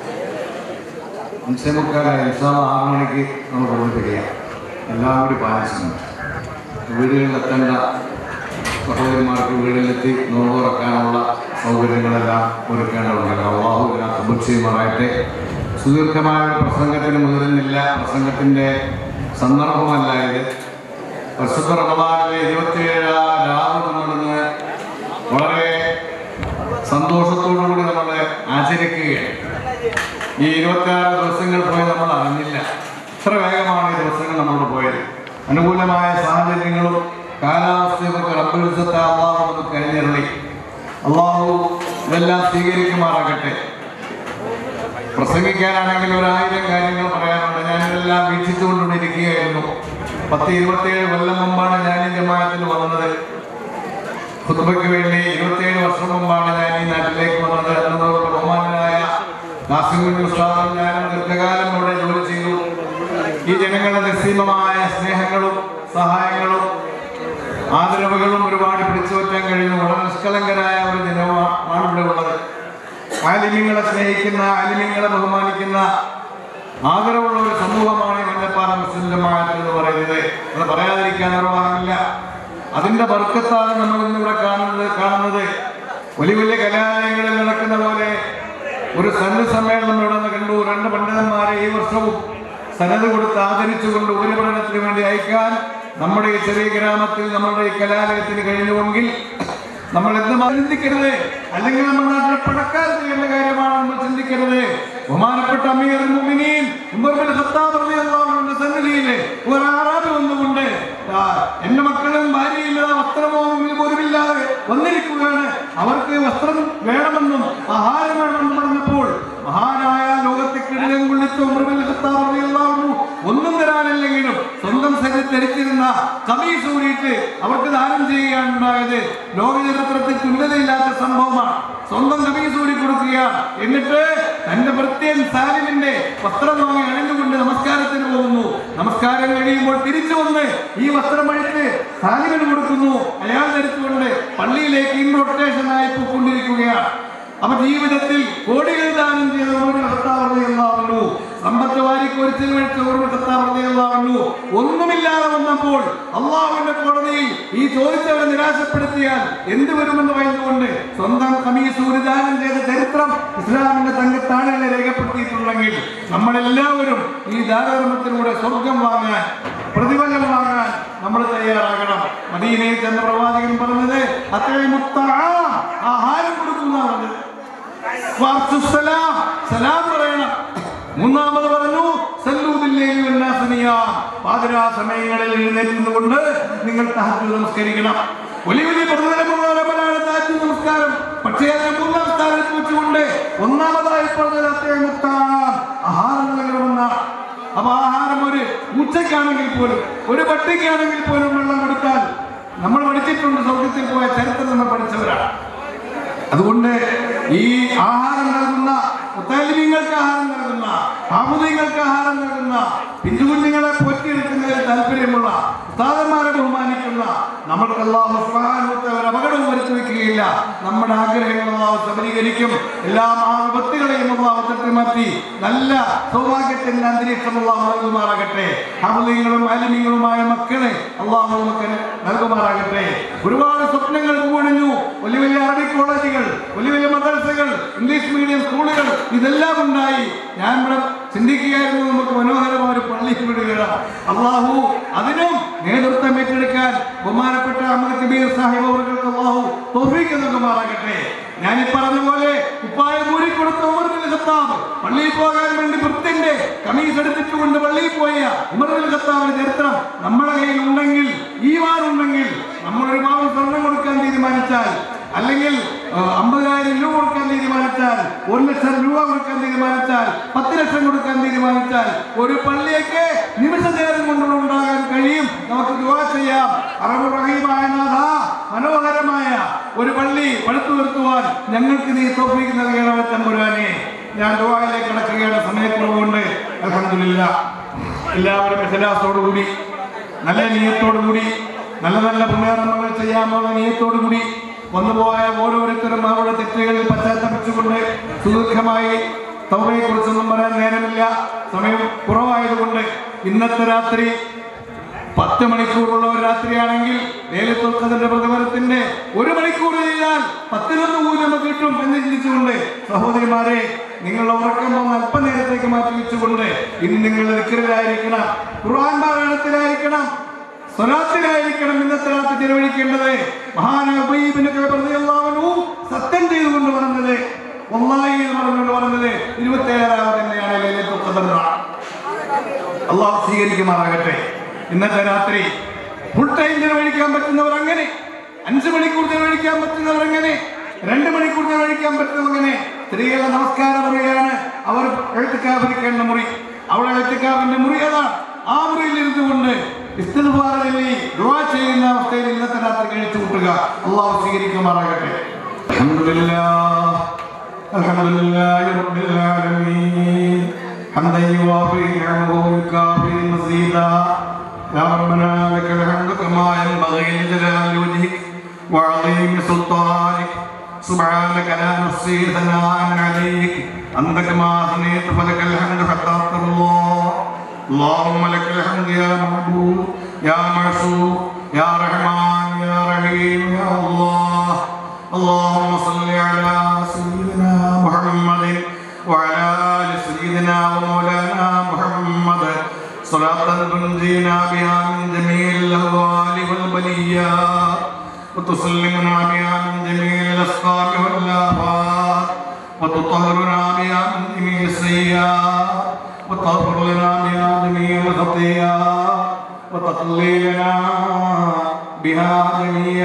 അഞ്ചേ മുക്കാലായി ഇൻഷാല്ല ആറ് മണിക്ക് നമ്മൾ പ്രവർത്തിക്കുക എല്ലാം കൂടി പാലിച്ചിട്ടുണ്ട് വീടുകളിലെത്തേണ്ട സഹോദരിമാർക്ക് വീടുകളിലെത്തി നോമ്പ് തുറക്കാനുള്ള സൗകര്യങ്ങളെല്ലാം ഒരുക്കേണ്ടതുണ്ടല്ലോ അള്ളാഹു ഇതിനകത്ത് കബൂൽ ചെയ്യുമാറാകട്ടെ സുദീർഘമായ ഒരു പ്രസംഗത്തിന് മുതിരുന്നില്ല പ്രസംഗത്തിൻ്റെ സന്ദർഭമല്ല ഇത് പരിശുദ്ധ റമദാനിലെ ഇരുപത്തിയേഴാം രാവ് നമ്മളിന്ന് വളരെ സന്തോഷത്തോടുകൂടി നമ്മൾ ആചരിക്കുകയാണ് ഈ ഇരുപത്തിയാറ് ദിവസങ്ങൾ പോയി നമ്മൾ അറിഞ്ഞില്ല ഇത്ര വേഗമാണ് ഈ ദിവസങ്ങൾ നമ്മളോട് പോയത് അനുകൂലമായ സാഹചര്യങ്ങളും കാലാവസ്ഥയൊക്കെ റബ്ബിളിച്ചത്തെ അള്ളാഹു നമുക്ക് കഴിഞ്ഞിരളി അള്ളാഹു ഇതെല്ലാം സ്വീകരിക്കുമാറാകട്ടെ പ്രസംഗിക്കാനാണെങ്കിൽ ഒരായിരം കാര്യങ്ങൾ പറയാനുണ്ട് ഞാനിതെല്ലാം വീക്ഷിച്ചുകൊണ്ടിരിക്കുകയായിരുന്നു പത്ത് ഇരുപത്തിയേഴ് കൊല്ലം മുമ്പാണ് ഞാൻ ഈ ജമാഅത്തിൽ വന്നത് ഖുത്ബയ്ക്ക് വേണ്ടി ഇരുപത്തിയേഴ് വർഷം മുമ്പാണ് ഞാൻ ഈ നാട്ടിലേക്ക് വന്നത് എന്നതോട് ബഹുമാനായ നാസിമുൽ ഉസ്താദും ഞാനും ദീർഘകാലം ഇവിടെ ജോലി ചെയ്തു ഈ ജനങ്ങളുടെ നിസ്സീമമായ സ്നേഹങ്ങളും സഹായങ്ങളും ആദരവുകളും ഒരുപാട് പിടിച്ചു പറ്റാൻ കഴിയുന്ന വളരെ നിഷ്കളങ്കരായ ഒരു ജനമാണ് ഇവിടെ ഉള്ളത് ആലിമ്യങ്ങളെ സ്നേഹിക്കുന്ന ആലിമ്യങ്ങളെ ബഹുമാനിക്കുന്ന ആദരവുള്ള ഒരു സമൂഹമാണ് ഈ മഞ്ഞപ്പാറ മുസ്ലിം ജമാഅത്ത് എന്ന് പറയുന്നത് അത് പറയാതിരിക്കാൻ നിർവാഹമില്ല അതിന്റെ ബർക്കത്താണ് നമ്മൾ ഇന്നിവിടെ കാണുന്നത് കാണുന്നത് വലിയ വലിയ കലാലയങ്ങളിൽ നടക്കുന്ന പോലെ ഒരു സന്നദ്ധ സമ്മേളനം ഇവിടെ നിന്ന് കണ്ടു രണ്ട് പണ്ഡിതന്മാരെ ഈ വർഷവും സനത് കൊടുത്ത് ആദരിച്ചുകൊണ്ട് ഉപരിപഠനത്തിന് വേണ്ടി അയക്കാൻ നമ്മുടെ ഈ ചെറിയ ഗ്രാമത്തിൽ നമ്മുടെ ഈ കലാലയത്തിന് കഴിഞ്ഞുവെങ്കിൽ നമ്മൾ എന്തും ചിന്തിക്കരുത് അല്ലെങ്കിൽ നമ്മുടെ നാട്ടിലെ പണക്കാർ ചെയ്യേണ്ട കാര്യമാണ് നമ്മൾ ചിന്തിക്കരുത് ബഹുമാനപ്പെട്ട അമീർ മുഅ്മിനീൻ ഉമർ ബിൻ ഖത്താബ് റളിയല്ലാഹു അൻഹുവിന്റെ സന്നിധിയില് ഒരു ആറാബി വന്നുകൊണ്ട് ആ, എന്റെ മക്കളും ഭാര്യയില്ലാതെ വസ്ത്രമോ പോലുമില്ലാതെ വന്നിരിക്കുകയാണ് അവർക്ക് വസ്ത്രം വേണമെന്നും ആഹാരം വേണമെന്നും പറഞ്ഞപ്പോൾ മഹാനായ ലോകത്തെ കിടിലം കൊള്ളിച്ച ഉമർ ബിൻ ഖത്താബ് റളിയല്ലാഹു അൻഹു ഒന്നും തരാനില്ലെങ്കിലും സ്വന്തം ശരീരത്തിൽ ധരിച്ചിരുന്ന കമീസ് ഊരിയിട്ട് അവർക്ക് ദാനം ചെയ്യുകയാണ് ഉണ്ടായത് ലോക ചരിത്രത്തിൽ തുല്യതയില്ലാത്ത സംഭവമാണ് സ്വന്തം കമീസ് ഊരി കൊടുക്കുകയാണ് എന്നിട്ട് തന്റെ ഭൃത്യൻ സാലിമിന്റെ വസ്ത്രം വാങ്ങി അണിഞ്ഞുകൊണ്ട് നമസ്കാരത്തിന് പോകുന്നു നമസ്കാരം കഴിയുമ്പോൾ തിരിച്ചു വന്ന് ഈ വസ്ത്രം അഴിച്ച് സാലിമിന് കൊടുക്കുന്നു അയാൾ ധരിച്ചുകൊണ്ട് പള്ളിയിലേക്ക് ഇൻ റൊട്ടേഷനായി പോയിക്കൊണ്ടിരിക്കുകയാണ് അപ്പൊ ജീവിതത്തിൽ കോടികൾ ദാനം ചെയ്ത ഉമറുൽ ഖത്താബ് റളിയല്ലാഹു അൻഹു സമ്പത്ത് വാരിക്കൊരിച്ചിൽ വെച്ച ഉമറുൽ ഖത്താബ് റളിയല്ലാഹു അൻഹു ഒന്നുമില്ലാതെ വന്നപ്പോൾ അള്ളാഹുവിന്റെ കോടതിയിൽ ഈ ചോദിച്ചവരെ നിരാശപ്പെടുത്തിയാൽ എന്ത് വരുമെന്ന് പറഞ്ഞുകൊണ്ട് സ്വന്തം കമീസ് ഒരു ദാനം ചെയ്ത ചരിത്രം ഇസ്ലാമിന്റെ തങ്കത്താളുകളെ രേഖപ്പെടുത്തിയിട്ടുണ്ടെങ്കിൽ നമ്മളെല്ലാവരും ഈ ദാനധർമ്മത്തിലൂടെ സ്വർഗം വാങ്ങാൻ പ്രതിഫലം വാങ്ങാൻ നമ്മൾ തയ്യാറാകണം മദീനയിൽ ചെന്ന പ്രവാചകൻ പറഞ്ഞത് അത്രയും ആഹാരം കൊടുക്കുന്ന പറഞ്ഞത് വാർത്തുസ്സലാം, സലാം പറയണം മൂന്നാമത് പറഞ്ഞു സല്ലൂദില്ലേലി വന്നാ ചെയ്യാം പാതിരാ സമയങ്ങളിൽ എഴുന്നേറ്റുകൊണ്ട് നിങ്ങൾ തഹജ്ജുദ് നമസ്കരിക്കണം വലിയ വലിയ പ്രതിഫലമുള്ള അമലാണ് തഹജ്ജുദ് നമസ്കാരം പക്ഷേ അതിനെ മൂന്നാം സ്ഥാനത്ത് വെച്ചുകൊണ്ട് ഒന്നാമതായി പറഞ്ഞത് അത്തേമുത്താം ആഹാരം നൽകണമെന്നാണ് അപ്പൊ ആഹാരം ഒരു ഉച്ചയ്ക്കാണെങ്കിൽ പോലും ഒരു പട്ടിക്കാണെങ്കിൽ പോലും വെള്ളം കൊടുത്താൽ നമ്മൾ പഠിച്ചിട്ടുണ്ട് സൗഖ്യത്തിൽ പോയ ചരിത്രം നമ്മൾ പഠിച്ചവരാണ് അതുകൊണ്ട് ഈ ആഹാരം നൽകുന്ന മുത്താലിമീങ്ങൾക്ക് ആഹാരം നൽകുന്ന ആമുദീങ്ങൾക്ക് ആഹാരം നൽകുന്ന പിഞ്ചുകുഞ്ഞുങ്ങളെ പോറ്റിയെടുക്കുന്നതിൽ താല്പര്യമുള്ള ഉസ്താദന്മാരെ ബഹുമാനിക്കുന്ന നമ്മൾക്ക് അള്ളാഹു സുബ്ഹാനഹു ഒരു അപകടവും വരുത്തി വെക്കുകയില്ല നമ്മുടെ ആഗ്രഹങ്ങൾ അള്ളാഹു സബലീകരിക്കും എല്ലാ ആപത്തുകളെയും അള്ളാഹു തട്ടി മാറ്റി നല്ല സൗഭാഗ്യത്തിന്റെ അന്തരീക്ഷം അള്ളാഹു നൽകുമാറാകട്ടെ ആമുദീങ്ങളും ആലിമീങ്ങളുമായ മക്കളെ അള്ളാഹു നമുക്ക് നൽകുമാറാകട്ടെ ഒരുപാട് സ്വപ്നങ്ങൾ പൂവണിഞ്ഞു വലിയ വലിയ അറബി കോളേജുകൾ വലിയ വലിയ മദ്രസകൾ ഇംഗ്ലീഷ് മീഡിയം സ്കൂളുകൾ ഇതെല്ലാം ഉണ്ടായി ഞാൻ ഇവിടെ ചിന്തിക്കുകയായിരുന്നു നമുക്ക് മനോഹരമായ ഒരു പള്ളി വിടുക അള്ളാഹു അതിനും നേതൃത്വം ഏറ്റെടുക്കാൻ ബഹുമാനപ്പെട്ട അഹമ്മദ് കബീർ സാഹിബ് അവർക്ക് അള്ളാഹു തോഫീക്ക് നൽകുമാറാകട്ടെ ഞാൻ ഈ പറഞ്ഞ പോലെ ഉപ്പായ മൂടിക്കൊടുത്ത ഉമർ ബിൻ ഖത്താബ് പള്ളിയിൽ പോകാൻ വേണ്ടി വൃത്തിന്റെ കമീസ് എടുത്തിട്ടുകൊണ്ട് പള്ളിയിൽ പോയ ഉമർ ബിൻ ഖത്താബിന്റെ ചരിത്രം നമ്മുടെ കയ്യിൽ ഉണ്ടെങ്കിൽ ഈ ഉണ്ടെങ്കിൽ നമ്മൾ ഒരു പാവം സ്വർണം കൊടുക്കാൻ തീരുമാനിച്ചാൽ അല്ലെങ്കിൽ ആ, അമ്പതിനായിരം രൂപ കൊടുക്കാൻ തീരുമാനിച്ചാൽ ഒരു ലക്ഷം രൂപ കൊടുക്കാൻ തീരുമാനിച്ചാൽ പത്ത് ലക്ഷം കൊടുക്കാൻ തീരുമാനിച്ചാൽ ഒരു പള്ളിയൊക്കെ നിമിഷ നേരം കൊണ്ടുള്ള ഉണ്ടാകാൻ കഴിയും നമുക്ക് ദുവാ ചെയ്യാം അറബ് റഹീമായ നാഥ മനോഹരമായ ഒരു പള്ളി പടുത്തു നിർത്തുവാൻ ഞങ്ങൾക്ക് നീ തോഫീക്ക് നൽകണമേ തമ്പുരാനെ ഞാൻ ദുവായിലേക്ക് കടക്കുകയാണ് സമയക്കുറവുകൊണ്ട് അലഹമില്ല എല്ലാവരും എഹലാസോടുകൂടി നല്ല നീയത്തോടുകൂടി നല്ല നല്ല പുണ്യകർമ്മങ്ങൾ ചെയ്യാനുള്ള നീയത്തോടുകൂടി വന്നുപോയ ഓരോരുത്തരും അവരുടെ തെറ്റുകളിൽ പശ്ചാത്തപിച്ചുകൊണ്ട് സുദീർഘമായി തൗബയെ കുറിച്ചൊന്നും പറയാൻ നേരമില്ല സമയം കുറവായതുകൊണ്ട് ഇന്നത്തെ രാത്രി പത്ത് മണിക്കൂറുള്ള ഒരു രാത്രിയാണെങ്കിൽ ലേലത്തൊക്കതിന്റെ പ്രതിഫലത്തിന്റെ ഒരു മണിക്കൂർ ചെയ്താൽ പത്തിനൊന്ന് കൂലി നമുക്ക് കിട്ടും എന്ന് ചിന്തിച്ചുകൊണ്ട് സഹോദരിമാരെ നിങ്ങളുടെ ഉറക്കം ഒന്ന് അല്പനേരത്തേക്ക് മാറ്റി വെച്ചുകൊണ്ട് ഇന്ന് നിങ്ങൾ നിക്കറിലായിരിക്കണം ഖുർആൻ പാരായണത്തിലായിരിക്കണം സ്വലാത്തിലായിരിക്കണം ഇന്നത്തെ രാത്രി ചെലവഴിക്കേണ്ടത് മഹാനായ ഉബയ്യ് കഅബ് റളിയല്ലാഹു അൻഹു സത്യം ചെയ്തുകൊണ്ട് പറഞ്ഞത് ഒന്നായി എന്ന് പറഞ്ഞുകൊണ്ട് പറഞ്ഞത് ഇരുപത്തേഴാമത് തന്നെയാണ് ലൈലത്തുൽ ഖദർ അള്ളാഹു സ്വീകരിക്കുമാറാകട്ടെ ഇന്നത്തെ രാത്രി ഫുൾ ടൈം ചെലവഴിക്കാൻ പറ്റുന്നവർ അങ്ങനെ അഞ്ച് മണിക്കൂർ ചെലവഴിക്കാൻ പറ്റുന്നവർ അങ്ങനെ രണ്ട് മണിക്കൂർ ചെലവഴിക്കാൻ പറ്റുന്നവർ അങ്ങനെ സ്ത്രീകളുടെ നമസ്കാര മുറിയാണ് അവർ എഴുത്തുക്കാവിരിക്കേണ്ട മുറി അവിടെ എഴുത്തുക്കാവിന്റെ മുറി അതാണ് ആ മുറിയിൽ ഇരുന്നുകൊണ്ട് ഇസ്തിഗ്ഫാറിൽ ദുആ ചെയ്യുന്ന അവസ്ഥയിൽ ഇന്നത്തെ രാത്രി കഴിച്ചു കൂട്ടുക അള്ളാഹു സ്വീകരിക്കുമാറാകട്ടെ അൽഹംദുലില്ലാഹ് الحمد لله رب العالمين حمدا يوافي نعمه ويكافي مزيدا يا ربنا لك الحمد كما ينبغي لجلال وجهك وعظيم سلطانك سبحانك لا نحصي ثناء عليك انت كما اثنيت فلك الحمد حتى ترضى اللهم لك الحمد يا معبود يا معصوم يا رحمن يا رحيم يا الله اللهم صل على سيدنا محمد وعلى ال سيدنا ومولانا محمد صلاة تنجينا بها من جميع الاهوال والبليات وتسلمنا بها من جميع الاسقام والافات وتطهرنا بها من جميع السيئات وتغفر لنا بها جميع الخطيئات وتقضي لنا بها جميع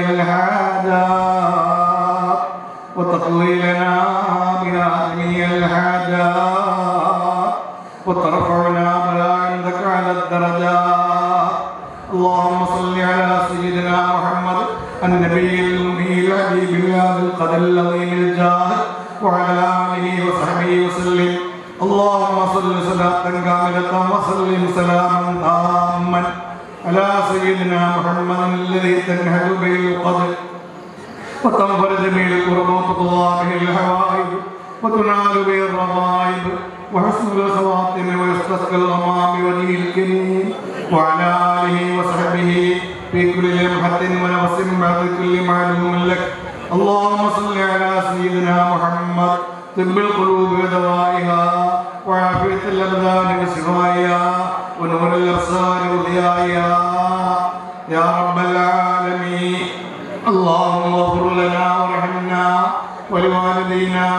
الحاجات وتقضي لنا بها جميع الحاجات وترفعنا بها عندك على الدرجات اللهم صل على سيدنا محمد النبي الأمي الحبيب بهذا القدر العظيم الجاه وعلى آله وصحبه وسلم اللهم صل صلاة كاملة وسلم سلاما تاما على سيدنا محمد الذي تنهل به القدر وتنفرج به الكرب وتقضى به الحوائج وتنال به الرغائب وحسن الخواتم ويستسقى الغمام بوجهه الكريم وعلى اله وصحبه في كل لمحة ونفس بعد كل معلوم لك اللهم صل على سيدنا محمد طب القلوب ودوائها وعافية الأبدان وشفائها ونور الأبصار وضيائها يا رب العالمين اللهم اغفر لنا وارحمنا ولوالدينا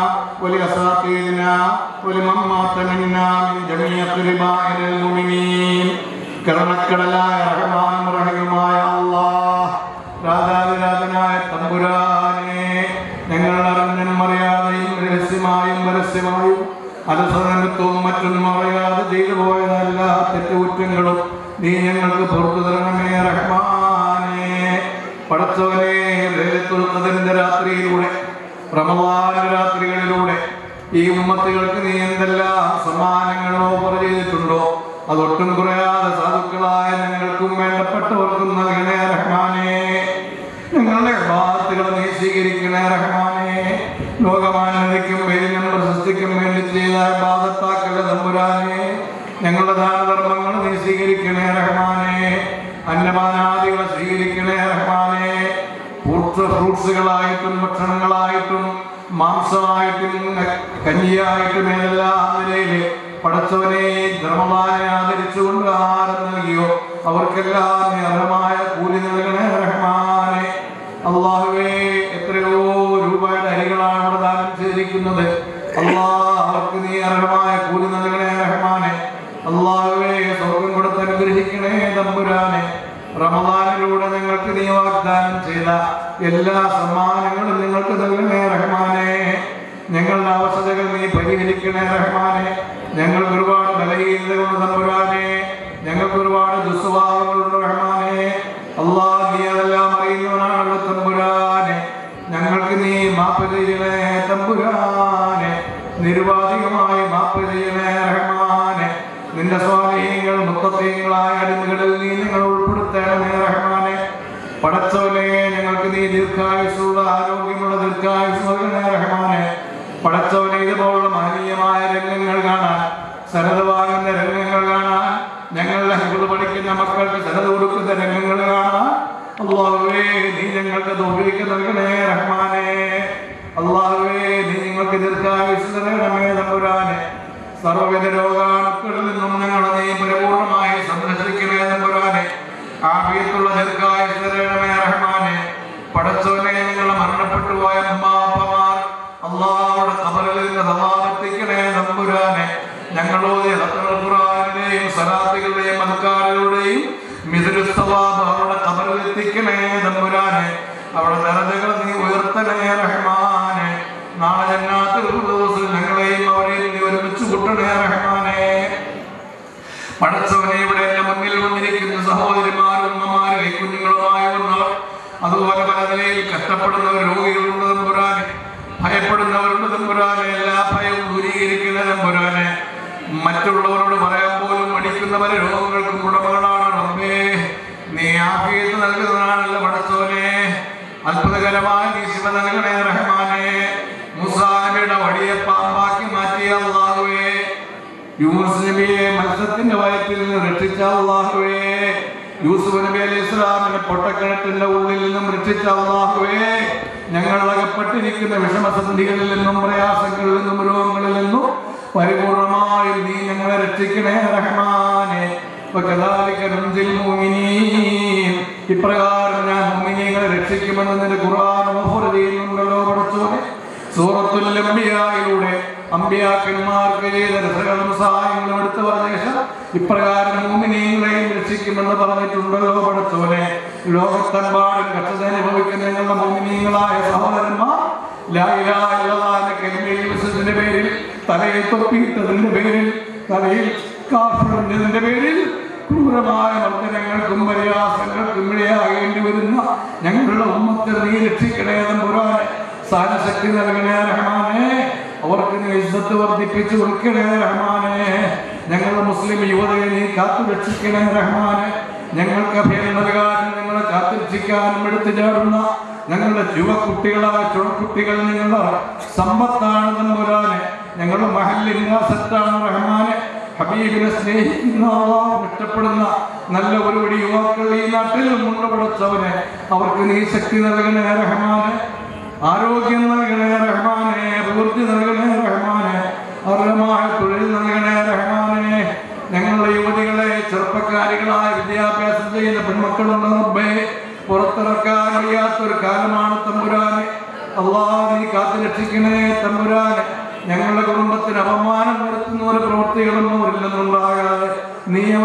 ولأساتذتنا ولمن مات منا من جميع قربائنا المؤمنين കടമക്കടലായ റഹ്മാൻ റഹീമായ അല്ലാഹ് രാജാതിരാജനായ തമ്പുരാനെ ഞങ്ങൾ അറിഞ്ഞനും അറിയാതെയും രഹസ്യമായും പരസ്യമായും അലസനത്വവും മറ്റും അറിയാതെ ചെയ്തു പോയതല്ല തെറ്റുകുറ്റങ്ങളും നീ ഞങ്ങൾക്ക് പുറത്തു തരണമേ റഹ്മാനെ പടച്ചവനെ ലൈലത്തുൽ ഖദറിന്റെ രാത്രിയിലൂടെ റമദാന്റെ രാത്രികളിലൂടെ ഈ ഉമ്മത്തുകൾക്ക് നീ എന്തെല്ലാം സമ്മാനങ്ങളോ ഓഫർ ചെയ്തിട്ടുണ്ടോ അതൊട്ടും കുറയാതെ സാധുക്കളായ ഞങ്ങൾക്കും വേണ്ടപ്പെട്ടവർക്കും നൽകണേ റഹ്മാനെ ഞങ്ങളുടെ ബാധത്തുകൾ നീ സ്വീകരിക്കണേ റഹ്മാനെ ലോകമാന്യതയ്ക്കും പേരിനും പ്രശസ്തിക്കും വേണ്ടി ചെയ്ത ബാധത്താക്കളുടെ തമ്പുരാനെ ഞങ്ങളുടെ ദാനധർമ്മങ്ങൾ നീ സ്വീകരിക്കണേ റഹ്മാനെ അന്നപാനാദികൾ സ്വീകരിക്കണേ റഹ്മാനെ ഫ്രൂട്ട്സ് ഫ്രൂട്ട്സുകളായിട്ടും ഭക്ഷണങ്ങളായിട്ടും മാംസമായിട്ടും കഞ്ഞിയായിട്ടും ഏതെല്ലാം നിലയില് പടച്ചവനെ ധർമ്മമാനെ ആദരിച്ചുകൊണ്ട് ആഹാരം നൽകിയോ അവർക്കെല്ലാം നീ അർഹമായ കൂലി നൽകണേ റഹ്മാനെ അള്ളാഹുവേ എത്രയോ രൂപയുടെ അരികളാണ് ഇവിടെ ദാനം ചെയ്തിരിക്കുന്നത് അള്ളാഹ് അവർക്ക് നീ അർഹമായ കൂലി നൽകണേ റഹ്മാനെ അള്ളാഹുവേ സ്വർഗം കൊടുത്ത് അനുഗ്രഹിക്കണേ തമ്പുരാനെ റമദാനിലൂടെ ഞങ്ങൾക്ക് നീ വാഗ്ദാനം ചെയ്ത എല്ലാ സമ്മാനങ്ങളും നിങ്ങൾക്ക് നൽകണേ റഹ്മാനെ ഞങ്ങളുടെ അവസ്ഥകൾ നീ പരിഹരിക്കണേ റഹ്മാനെ ഞങ്ങൾക്ക് ഒരുപാട് ബലഹീനതകളുണ്ട് തമ്പുരാനെ ഞങ്ങൾക്ക് ഒരുപാട് ദുസ്വഭാവങ്ങളുണ്ട് റഹ്മാനെ അള്ളാഹ് നീ അതെല്ലാം അറിയുന്നവനാണല്ലോ തമ്പുരാനെ ഞങ്ങൾക്ക് നീ മാപ്പ് ചെയ്യണേ തമ്പുരാനെ നിരുപാധികമായി മാപ്പ് ചെയ്യണേ റഹ്മാനെ നിന്റെ സ്വാധീനങ്ങൾ മുത്തത്വങ്ങളായ അടിമകളിൽ നീ ഞങ്ങൾ ഉൾപ്പെടുത്തണമേ റഹ്മാനെ പടച്ചവനെ ഞങ്ങൾക്ക് നീ ദീർഘായുസുള്ള ആരോഗ്യമുള്ള ദീർഘായുസ് നൽകണേ റഹ്മാനെ പടച്ചവനെ ഇതുപോലുള്ള മഹനീയമായ രംഗങ്ങൾ കാണാൻ സരത വാങ്ങുന്ന രംഗങ്ങൾ കാണാൻ ഞങ്ങളുടെ ഹിബിൾ പഠിക്കുന്ന മക്കൾക്ക് സരത കൊടുക്കുന്ന രംഗങ്ങൾ കാണാൻ അള്ളാഹുവേ നീ ഞങ്ങൾക്ക് തോൽവിക്ക് നൽകണേ റഹ്മാനെ അള്ളാഹുവേ നീ ഞങ്ങൾക്ക് ദീർഘായുസ് നൽകണമേ തമ്പുരാനെ സർവവിധ രോഗാണുക്കളിൽ നിന്നും ഞങ്ങളെ നീ പരിപൂർണമായി സംരക്ഷിക്കണേ തമ്പുരാനെ ആഫിയത്തുള്ള ദീർഘായുസ് നൽകണമേ റഹ്മാനെ പടച്ചവനെ ഞങ്ങൾ മരണപ്പെട്ടു പോയ അമ്മാപ്പമാർ അള്ളാഹുടെ കബറിൽ നിന്ന് സമാപത്തിക്കണേ തമ്പുരാനെ ഞങ്ങളോട് ഖുറാനിന്റെയും സലാത്തുകളുടെയും അൽക്കാരുകളുടെയും മിഥുരുസ്തവാബ് അവരുടെ കബറിൽ എത്തിക്കണേ തമ്പുരാനെ അവിടെ നിറഞ്ഞകൾ നീ ഉയർത്തണേ റഹ്മാനെ നാളെ ജന്നാത്തിൽ ദിവസം ഞങ്ങളെയും അവരെയും നീ ഒരുമിച്ച് കൂട്ടണേ റഹ്മാനെ പടച്ചവനെ ഇവിടെ എന്റെ മുന്നിൽ വന്നിരിക്കുന്ന സഹോദരിമാരും ഉമ്മമാരും കൈക്കുഞ്ഞുങ്ങളുമായ വന്നവർ അതുപോലെ പല നിലയിൽ കഷ്ടപ്പെടുന്നവർ രോഗികളുണ്ട് തമ്പുരാനെ ഭയപ്പെടുന്നവരുണ്ട് തമ്പുരാനെ എല്ലാ ഭയവും ദൂരീകരിക്കുന്ന തമ്പുരാനെ മറ്റുള്ളവരോട് പറയാൻ പോലും മടിക്കുന്ന പല രോഗങ്ങൾക്കും ഉടമകളാണ് റബ്ബേ നീ ആഫിയത്ത് നൽകുന്നതാണല്ലോ പടച്ചോനെ അത്ഭുതകരമായ നീ ശിവ നൽകണേ റഹ്മാനെ മുസാനബിയുടെ വടിയെ പാമ്പാക്കി മാറ്റിയ അള്ളാഹുവേ യൂസുഫ് നബിയെ മത്സ്യത്തിന്റെ വയറ്റിൽ നിന്ന് രക്ഷിച്ച അള്ളാഹുവേ യൂസുഫ് നബി അലൈഹി ഇസ്ലാമിനെ പൊട്ടക്കിണറ്റിന്റെ ഉള്ളിൽ നിന്നും രക്ഷിച്ച അള്ളാഹുവേ ഞങ്ങൾ അകപ്പെട്ടിരിക്കുന്ന വിഷമസന്ധികളിൽ നിന്നും പ്രയാസങ്ങളിൽ നിന്നും രോഗങ്ങളിൽ നിന്നും പരിപൂർണമായും നീ ഞങ്ങളെ രക്ഷിക്കണേ റഹ്മാനെ وكذلك ننجي المؤمنين ഇപ്രകാരം ഞാൻ മുഅ്മിനീങ്ങളെ രക്ഷിക്കുമെന്ന് നിന്റെ ഖുർആൻ ഓഫർ ചെയ്യുന്നുണ്ടല്ലോ പഠിച്ചോനെ സൂറത്തുൽ അംബിയായിലൂടെ അമ്പിയാക്കന്മാർക്ക് ചെയ്ത രസകളും സഹായങ്ങളും എടുത്തു പറഞ്ഞ ശേഷം ഇപ്രകാരം മുഅ്മിനീങ്ങളെയും രക്ഷിക്കുമെന്ന് പറഞ്ഞിട്ടുണ്ടല്ലോ പഠിച്ചോനെ ലോകത്തെമ്പാടും കഷ്ടത അനുഭവിക്കുന്ന ഞങ്ങളുടെ മുഅ്മിനീങ്ങളായ സഹോദരന്മാർ ലാ ഇലാഹ ഇല്ലല്ലാഹ് എന്ന കലിമയിൽ വിശ്വസിച്ചതിന്റെ പേരിൽ തലയിൽ തൊപ്പിയിട്ടതിന്റെ പേരിൽ തലയിൽ കാഫിറിന്റെ പേരിൽ ക്രൂരമായ മർദ്ദനങ്ങൾക്കും പരിഹാസങ്ങൾക്കും ഇടയാകേണ്ടി വരുന്ന ഞങ്ങളുടെ ഉമ്മത്തെ നീ രക്ഷിക്കണേ തമ്പുരാനെ സാരശക്തി നൽകണേ റഹ്മാനെ അവർക്ക് നീ ഇസ്സത്ത് വർദ്ധിപ്പിച്ചു കൊടുക്കണേ റഹ്മാനെ ഞങ്ങളുടെ മുസ്ലിം യുവതയെ നീ കാത്തു രക്ഷിക്കണേ റഹ്മാനെ ഞങ്ങൾക്ക് അഭയം നൽകാനും ഞങ്ങളെ കാത്തിരക്ഷിക്കാനും എടുത്തു ചാടുന്ന ഞങ്ങളുടെ യുവക്കുട്ടികളായ ചുണക്കുട്ടികൾ നിങ്ങളുടെ സമ്പത്താണ് തമ്പുരാനെ ഞങ്ങളുടെ മഹല്ലിന്റെ അസറ്റാണ് റഹ്മാനെ ഹബീബിനെ സ്നേഹിക്കുന്ന അള്ളാഹു ഇഷ്ടപ്പെടുന്ന നല്ല ഒരുപടി യുവാക്കൾ ഈ നാട്ടിൽ മുണ്ട് പടച്ചവനെ അവർക്ക് നീ ശക്തി നൽകണേ റഹ്മാനെ ആരോഗ്യം നൽകണേ റഹ്മാനെ പ്രവൃത്തി നൽകണേ റഹ്മാനെ അർഹമായ തൊഴിൽ നൽകണേ റഹ്മാനെ ഞങ്ങളുടെ യുവതികളെ ചെറുപ്പക്കാരികളായ വിദ്യാഭ്യാസം ചെയ്യുന്ന പെൺമക്കളുണ്ട് റബ്ബേ പുറത്തിറക്കാൻ വയ്യാത്തൊരു കാലമാണ് തമ്പുരാനെ അള്ളാഹ് നീ കാത്തു രക്ഷിക്കണേ തമ്പുരാനെ ഞങ്ങളുടെ കുടുംബത്തിന് അപമാനം വരുത്തുന്ന ഒരു പ്രവൃത്തികളൊന്നും അവരില്ലെന്നുണ്ടാകാതെ നീ അവരെ സംരക്ഷിക്കണേ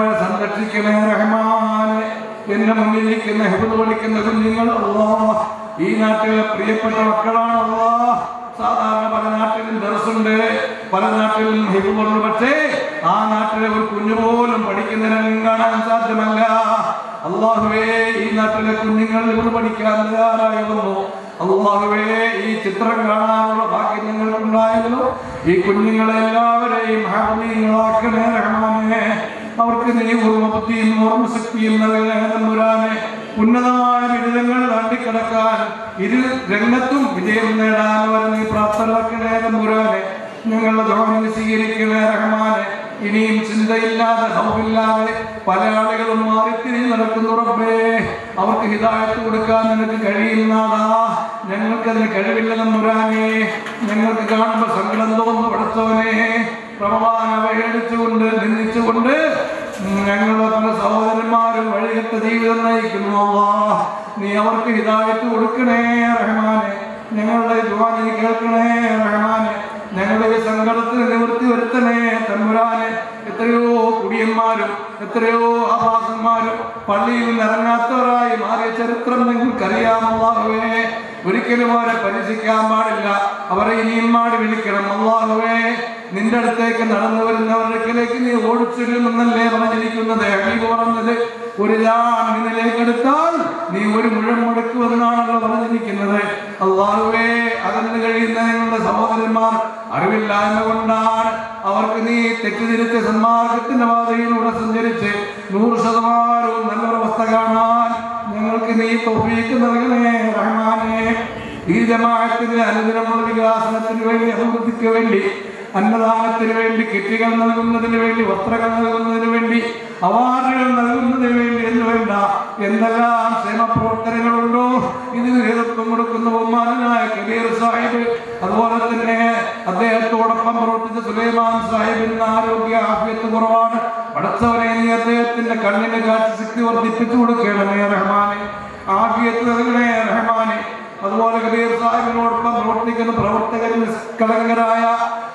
കാത്തുരക്ഷിക്കണേ റഹ്മാനെ എന്റെ മുന്നിലിരിക്കുന്ന ഹെബുദ് പഠിക്കുന്ന കുഞ്ഞുങ്ങൾ അല്ലാ ഈ നാട്ടിലെ പ്രിയപ്പെട്ട മക്കളാണ് അല്ലാ സാധാരണ പല നാട്ടിലും ദർസുണ്ട് പല നാട്ടിലും ഹിബുണ്ട് പക്ഷേ ആ നാട്ടിലെ ഒരു കുഞ്ഞു പോലും പഠിക്കുന്നതിനും കാണാൻ സാധ്യമല്ല അള്ളാഹുവേ ഈ നാട്ടിലെ കുഞ്ഞുങ്ങൾ ഇവിടെ പഠിക്കാൻ തയ്യാറായി വന്നു അള്ളാഹുവേ ഈ ചിത്രം കാണാനുള്ള ഭാഗ്യം ഞങ്ങൾക്കുണ്ടായിരുന്നു ഈ കുഞ്ഞുങ്ങളെ എല്ലാവരെയും ഹാമീങ്ങളാക്കണേ റഹ്മാനെ അവർക്ക് നീ ഓർമ്മബുദ്ധിയും ഓർമ്മശക്തിയും നൽകണേ തമ്പുരാനെ ഉന്നതമായ ബിരുദങ്ങൾ താണ്ടിക്കിടക്കാൻ ഇരു രംഗത്തും വിജയം നേടാൻ അവരെ നീ പ്രാപ്തരാക്കണേ തമ്പുരാനെ ഞങ്ങളുടെ ധോരണി സ്വീകരിക്കണേ റഹ്മാനെ ഇനിയും ചിന്തയില്ലാതെ ഹൗമില്ലാതെ പല ആളുകളും മാറിത്തിരിഞ്ഞ് നടക്കുന്നു റബ്ബേ അവർക്ക് ഹിദായത്ത് കൊടുക്കാൻ നിനക്ക് കഴിയുന്നതാ ഞങ്ങൾക്ക് അതിന് കഴിവില്ല തമ്പുരാനെ ഞങ്ങൾക്ക് കാണുമ്പോൾ സങ്കടം തോന്നുന്നു പഠിച്ചവനെ പ്രമാണ അവഹേളിച്ചുകൊണ്ട് നിന്ദിച്ചുകൊണ്ട് ഞങ്ങളുടെ പല സഹോദരന്മാരും വഴികെട്ട ജീവിതം നയിക്കുന്നു അല്ലാ. നീ അവർക്ക് ഹിദായത്ത് കൊടുക്കണേ റഹ്മാനെ ഞങ്ങളുടെ ജുവാനി കേൾക്കണേ റഹ്മാനെ ഞങ്ങളുടെ ഈ സങ്കടത്തിന് നിവൃത്തി വരുത്തണേ തമ്പുരാനെ എത്രയോ കുടിയന്മാരും എത്രയോ ആഭാസന്മാരും പള്ളിയിൽ നിന്ന് ഇറങ്ങാത്തവരായി മാറിയ ചരിത്രം നിങ്ങൾക്കറിയാമല്ലാഹുവേ ഒരിക്കലും അവരെ പരിശിക്കാൻ പാടില്ല അവരെ ഇനിയും മാടി വിളിക്കണം അള്ളാഹുവേ നിന്റെ അടുത്തേക്ക് നടന്നു വരുന്നവരിലേക്ക് നീ ഓടിച്ചിരുമെന്നല്ലേ പറഞ്ഞിരിക്കുന്നത് ഹബീബ് പറഞ്ഞത് ഒരു ജാൻ നിന്നിലേക്ക് എടുത്താൽ നീ ഒരു മുഴം മുടക്കുമെന്നാണല്ലോ പറഞ്ഞിരിക്കുന്നത് അള്ളാഹുവേ അകന്നു കഴിയുന്ന ഞങ്ങളുടെ സഹോദരന്മാർ അറിവില്ലായ്മ കൊണ്ടാണ് അവർക്ക് നീ തെറ്റിതിരുത്തി സന്മാർഗത്തിന്റെ പാതയിലൂടെ സഞ്ചരിച്ച് നൂറ് ശതമാനവും നല്ലൊരവസ്ഥ കാണാൻ ഞങ്ങൾക്ക് നീ തൊഫീക്ക് നൽകണേ റഹ്മാനെ ഈ ജമാഅത്തിന്റെ അനുദിനമുള്ള വികാസനത്തിന് വേണ്ടി അഭിവൃദ്ധിക്ക് വേണ്ടി അന്നദാനത്തിന് വേണ്ടി കിറ്റുകൾ നൽകുന്നതിന് വേണ്ടി വസ്ത്രങ്ങൾ നൽകുന്നതിന് വേണ്ടി അവാർഡുകൾ നൽകുന്നതിന് വേണ്ടി എന്ന് വേണ്ട എന്തെല്ലാം ക്ഷേമപ്രവർത്തനങ്ങളുണ്ടോ ഇതിന് നേതൃത്വം കൊടുക്കുന്ന ബഹുമാനായ കബീർ സാഹിബ് അതുപോലെ തന്നെ അദ്ദേഹത്തോടൊപ്പം പ്രവർത്തിച്ച സുലൈമാൻ സാഹിബിന് ആരോഗ്യ ആഫിയത്ത് കുറവാണ് പടച്ചവനെ നീ അദ്ദേഹത്തിന്റെ കണ്ണിന് കാഴ്ച ശക്തി വർദ്ധിപ്പിച്ചു കൊടുക്കണമേ റഹ്മാനെ ആഫിയത്ത് നൽകണേ റഹ്മാനെ അതുപോലെ കബീർ സാഹിബിനോടൊപ്പം പ്രവർത്തിക്കുന്ന പ്രവർത്തകർ നിഷ്കളങ്കരായ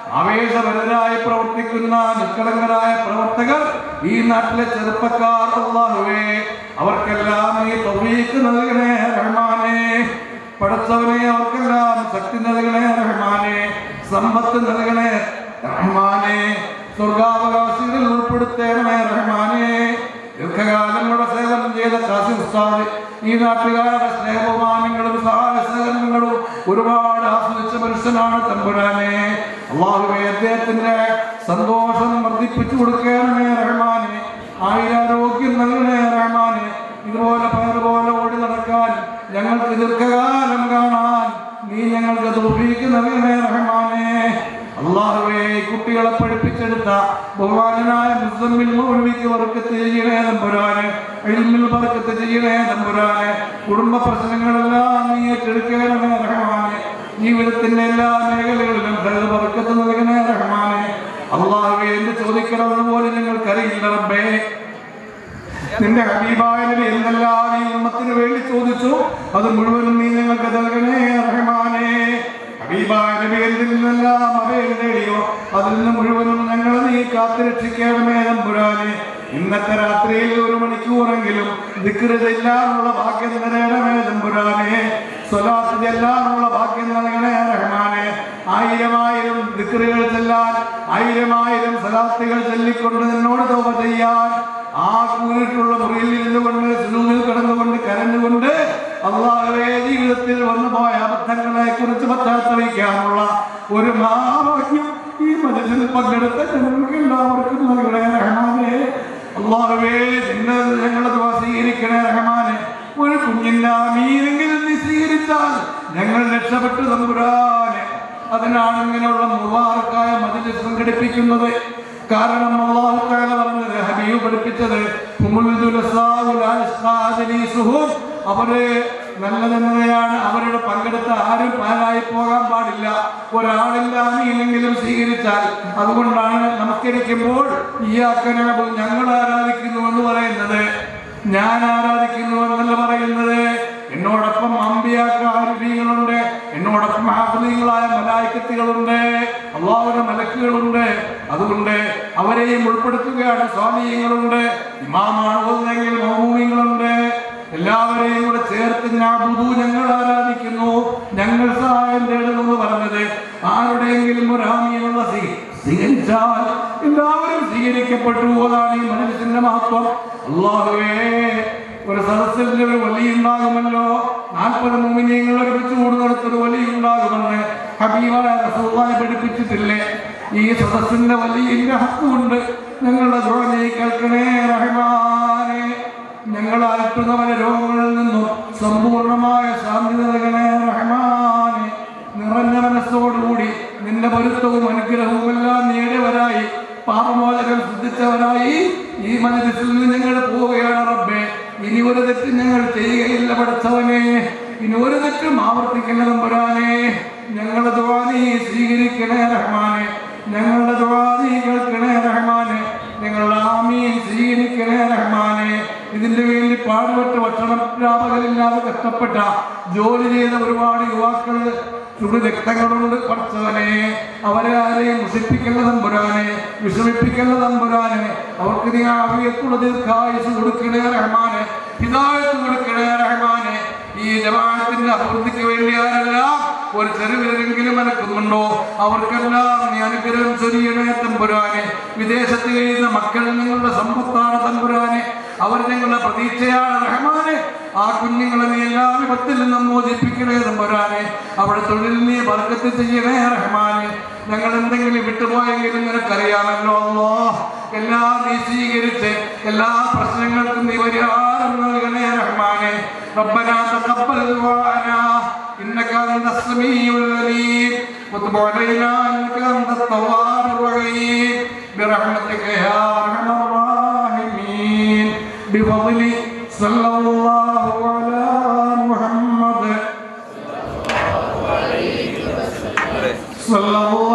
ആവേശപരരായി പ്രവർത്തിക്കുന്ന നിഷ്കളങ്കരായ പ്രവർത്തകർ ഈ നാട്ടിലെ ചെറുപ്പക്കാർ അല്ലാഹുവേ അവർക്കെല്ലാം നീ തൗഫീഖ് നൽകണേ റഹ്മാനെ പടച്ചവനെ അവർക്കെല്ലാം ശക്തി നൽകണേ റഹ്മാനെ സമ്പത്ത് നൽകണേ റഹ്മാനെ സ്വർഗാവകാശികളിൽ ഉൾപ്പെടുത്തേണമേ റഹ്മാനെ ദീർഘകാലം കൂടെ സേവനം ചെയ്ത കാസിം ഉസ്താദ് ഈ നാട്ടുകാരുടെ സ്നേഹബഹുമാനങ്ങളും സഹായ സഹകരണങ്ങളും ഒരുപാട് ആസ്വദിച്ച മനുഷ്യനാണ് തമ്പുരാനെ അള്ളാഹുവെ അദ്ദേഹത്തിന്റെ സന്തോഷം വർദ്ധിപ്പിച്ചു കൊടുക്കണമേ റഹ്മാനെ ആയുരാരോഗ്യം നൽകണേ റഹ്മാനെ ഇതുപോലെ പയർ പോലെ ഓടി നടക്കാൻ ഞങ്ങൾക്ക് ദീർഘകാലം കാണാൻ നീ ഞങ്ങൾക്ക് തോഫീക്ക് നൽകണേ റഹ്മാനെ അള്ളാഹുവേ ഈ കുട്ടികളെ പഠിപ്പിച്ചെടുത്ത ബഹുമാനനായ മുസ്ലിമിൽ മൗലവിക്ക് വർക്കത്ത് ചെയ്യണേ തമ്പുരാനെ ഇൽമിൽ വർക്കത്ത് ചെയ്യണേ തമ്പുരാനെ കുടുംബ പ്രശ്നങ്ങളെല്ലാം നീ ഏറ്റെടുക്കണമേ റഹ്മാനെ ജീവിതത്തിന്റെ എല്ലാ മേഖലകളിലും ഖൈർ വർക്കത്ത് നൽകണേ റഹ്മാനെ അള്ളാഹുവേ എന്ത് ചോദിക്കണമെന്ന് പോലും ഞങ്ങൾക്കറിയില്ല റബ്ബേ നിന്റെ ഹബീബായ നബി എന്തെല്ലാം ഈ ഉമ്മത്തിന് വേണ്ടി ചോദിച്ചു അത് മുഴുവനും നീ ഞങ്ങൾക്ക് നൽകണേ റഹ്മാനെ ഹബീബായ നബി എന്തിൽ നിന്നെല്ലാം അഭയം നേടിയോ അതിൽ നിന്ന് മുഴുവനും ഞങ്ങളെ നീ കാത്തുരക്ഷിക്കണമേ തമ്പുരാനെ ഇന്നത്തെ രാത്രിയിൽ ഒരു മണിക്കൂറെങ്കിലും ദിക്റ് ചെല്ലാനുള്ള ഭാഗ്യം തരണമേ തമ്പുരാനെ സ്വലാത്ത് ചെല്ലാനുള്ള ഭാഗ്യം നൽകണേ റഹ്മാനെ ആയിരം ആയിരം ദിക്റുകൾ ചെല്ലാൻ ആയിരം ആയിരം സലാത്തുകൾ ചൊല്ലിക്കൊണ്ട് നിന്നോട് തോപ ചെയ്യാൻ ആ കൂരിട്ടുള്ള മുറിയിൽ ഇരുന്നുകൊണ്ട് സുലൂമിൽ കിടന്നുകൊണ്ട് കരഞ്ഞുകൊണ്ട് അള്ളാഹുവേ ജീവിതത്തിൽ വന്നുപോയ അബദ്ധങ്ങളെ കുറിച്ച് പശ്ചാത്തലിക്കാനുള്ള ഒരു മഹാഭാഗ്യം ഈ മനുഷ്യൻ പങ്കെടുത്ത ഞങ്ങൾക്ക് എല്ലാവർക്കും നൽകണേ റഹ്മാനെ അള്ളാഹുവേ നിന്നെ ഞങ്ങളെ ദുആ സ്വീകരിക്കണേ റഹ്മാനെ ഒരു കുഞ്ഞിന്റെ മീനെങ്കിലും നീ സ്വീകരിച്ചാൽ ഞങ്ങൾ രക്ഷപ്പെട്ടു തമ്പുരാനെ അതിനാണ് ഇങ്ങനെയുള്ള മുബാറക്കായ മതിൽ സംഘടിപ്പിക്കുന്നത് കാരണം അള്ളാഹു തആല പറഞ്ഞത് ഹബീബ് പഠിപ്പിച്ചത് ഹുമുൽ ജുലസാഉ ലാ യസ്ഖാ ജലീസുഹും അവര് നല്ല തന്നെയാണ് അവരുടെ പങ്കെടുത്ത ആരും പാലായി പോകാൻ പാടില്ല ഒരാളില്ലാമെങ്കിലും സ്വീകരിച്ചാൽ അതുകൊണ്ടാണ് നമസ്കരിക്കുമ്പോൾ ഈ അക്കനാബ് ഞങ്ങൾ ആരാധിക്കുന്നു എന്ന് പറയുന്നത് ഞാൻ ആരാധിക്കുന്നു എന്നല്ല പറയുന്നത് എന്നോടൊപ്പം അമ്പിയാക്കാരുണ്ട് എന്നോടൊപ്പം ഹാഫികളായ മലായിക്കത്തുകളുണ്ട് അള്ളാഹുവിന്റെ മലക്കുകളുണ്ട് അതുകൊണ്ട് അവരെയും ഉൾപ്പെടുത്തുകയാണ് സ്വാധീനങ്ങളുണ്ട് ഇമാമാണ് ഒന്നെങ്കിൽ മൗമിങ്ങളുണ്ട് എല്ലാവരെയും കൂടെ ചേർത്ത് ഞാബുദു ഞങ്ങൾ ആരാധിക്കുന്നു ഞങ്ങൾ സഹായം തേടുമെന്ന് പറഞ്ഞത് ആരുടെയെങ്കിലും ഒരു ആമിയുള്ള സ്വീകരിച്ചാൽ എല്ലാവരും സ്വീകരിക്കപ്പെട്ടു അതാണ് ഈ മനുഷ്യന്റെ മഹത്വം അള്ളാഹുവേ ഒരു സദസ്സിന്റെ ഒരു വലിയ ഉണ്ടാകുമല്ലോ നാൽപ്പത് മുമിനിയങ്ങൾ ഒരുമിച്ച് കൂടുന്നിടത്തൊരു വലിയ ഉണ്ടാകുമെന്ന് ഹബീബായ റസൂലുള്ളാഹി പഠിപ്പിച്ചിട്ടില്ലേ ഈ സദസ്സിന്റെ വലിയ ഹക്കുണ്ട് ഞങ്ങളുടെ ദുആ നീ കേൾക്കണേ റഹ്മാനേ ഞങ്ങൾ അലട്ടുന്നവരെ രോഗങ്ങളിൽ നിന്നും സമ്പൂർണമായ ശാന്തി നൽകണേ റഹ്മാനെ നിറഞ്ഞ മനസ്സോടുകൂടി നിന്റെ പൊരുത്തവും അനുഗ്രഹവും എല്ലാം നേടിയവരായി പാപമോചകം സിദ്ധിച്ചവരായി ഈ മനസ്സിൽ നിന്ന് ഞങ്ങൾ പോവുകയാണ് റബ്ബേ ഇനി ഒരു തെറ്റ് ഞങ്ങൾ ചെയ്യുകയില്ല പഠിച്ചവനെ ഇനി ഒരു തെറ്റും ആവർത്തിക്കില്ല നമ്പുരാനെ ഞങ്ങളുടെ ദുആ നീ സ്വീകരിക്കണേ റഹ്മാനെ ഞങ്ങളുടെ ദുആ നീ കേൾക്കണേ റഹ്മാനെ ഞങ്ങളുടെ ആമീൻ സ്വീകരിക്കണേ റഹ്മാനെ ഇതിന്റെ വേണ്ടി പാടുപെട്ട് ഭക്ഷണം രാപകലില്ലാതെ കഷ്ടപ്പെട്ട ജോലി ചെയ്ത ഒരുപാട് യുവാക്കൾ ചുടു രക്തങ്ങളുണ്ട് പഠിച്ചവനെ അവരെ ആരെയും മുഷിപ്പിക്കല്ല തമ്പുരാനെ വിഷമിപ്പിക്കല്ല തമ്പുരാനെ അവർക്ക് നീ ആവിയത്തുള്ള ദീർഘായുസ് കൊടുക്കണേ റഹ്മാനെ ഹിദായത്ത് കൊടുക്കണേ റഹ്മാനെ ഈ ജമാഅത്തിന്റെ അഭിവൃദ്ധിക്ക് വേണ്ടി ആരെല്ലാം ഒരു ചെറുവിലെങ്കിലും അനക്കുന്നുണ്ടോ അവർക്കെല്ലാം നീ അനുഗ്രഹം ചൊരിയണേ തമ്പുരാനെ വിദേശത്ത് കഴിയുന്ന മക്കൾ നിങ്ങളുടെ സമ്പത്താണ് തമ്പുരാനെ അവർ നിങ്ങളുടെ പ്രതീക്ഷയാണ് റഹ്മാനെ ആ കുഞ്ഞുങ്ങളെ നീ എല്ലാ വിപത്തിൽ നിന്നും മോചിപ്പിക്കണേ തമ്പുരാനെ അവിടെ തൊഴിൽ നീ ബർക്കത്ത് ചെയ്യണേ റഹ്മാനെ ഞങ്ങൾ എന്തെങ്കിലും വിട്ടുപോയെങ്കിലും നിനക്കറിയാമല്ലോ അല്ലോ എല്ലാം നീ സ്വീകരിച്ച് എല്ലാ പ്രശ്നങ്ങൾക്കും നീ പരിഹാരം നൽകണേ റഹ്മാനെ ربنا تقبل دعاءنا انك انت السميع العليم وتب علينا انك انت التواب الرحيم برحمتك يا ارحم الراحمين بفضل صلى الله على محمد صلى الله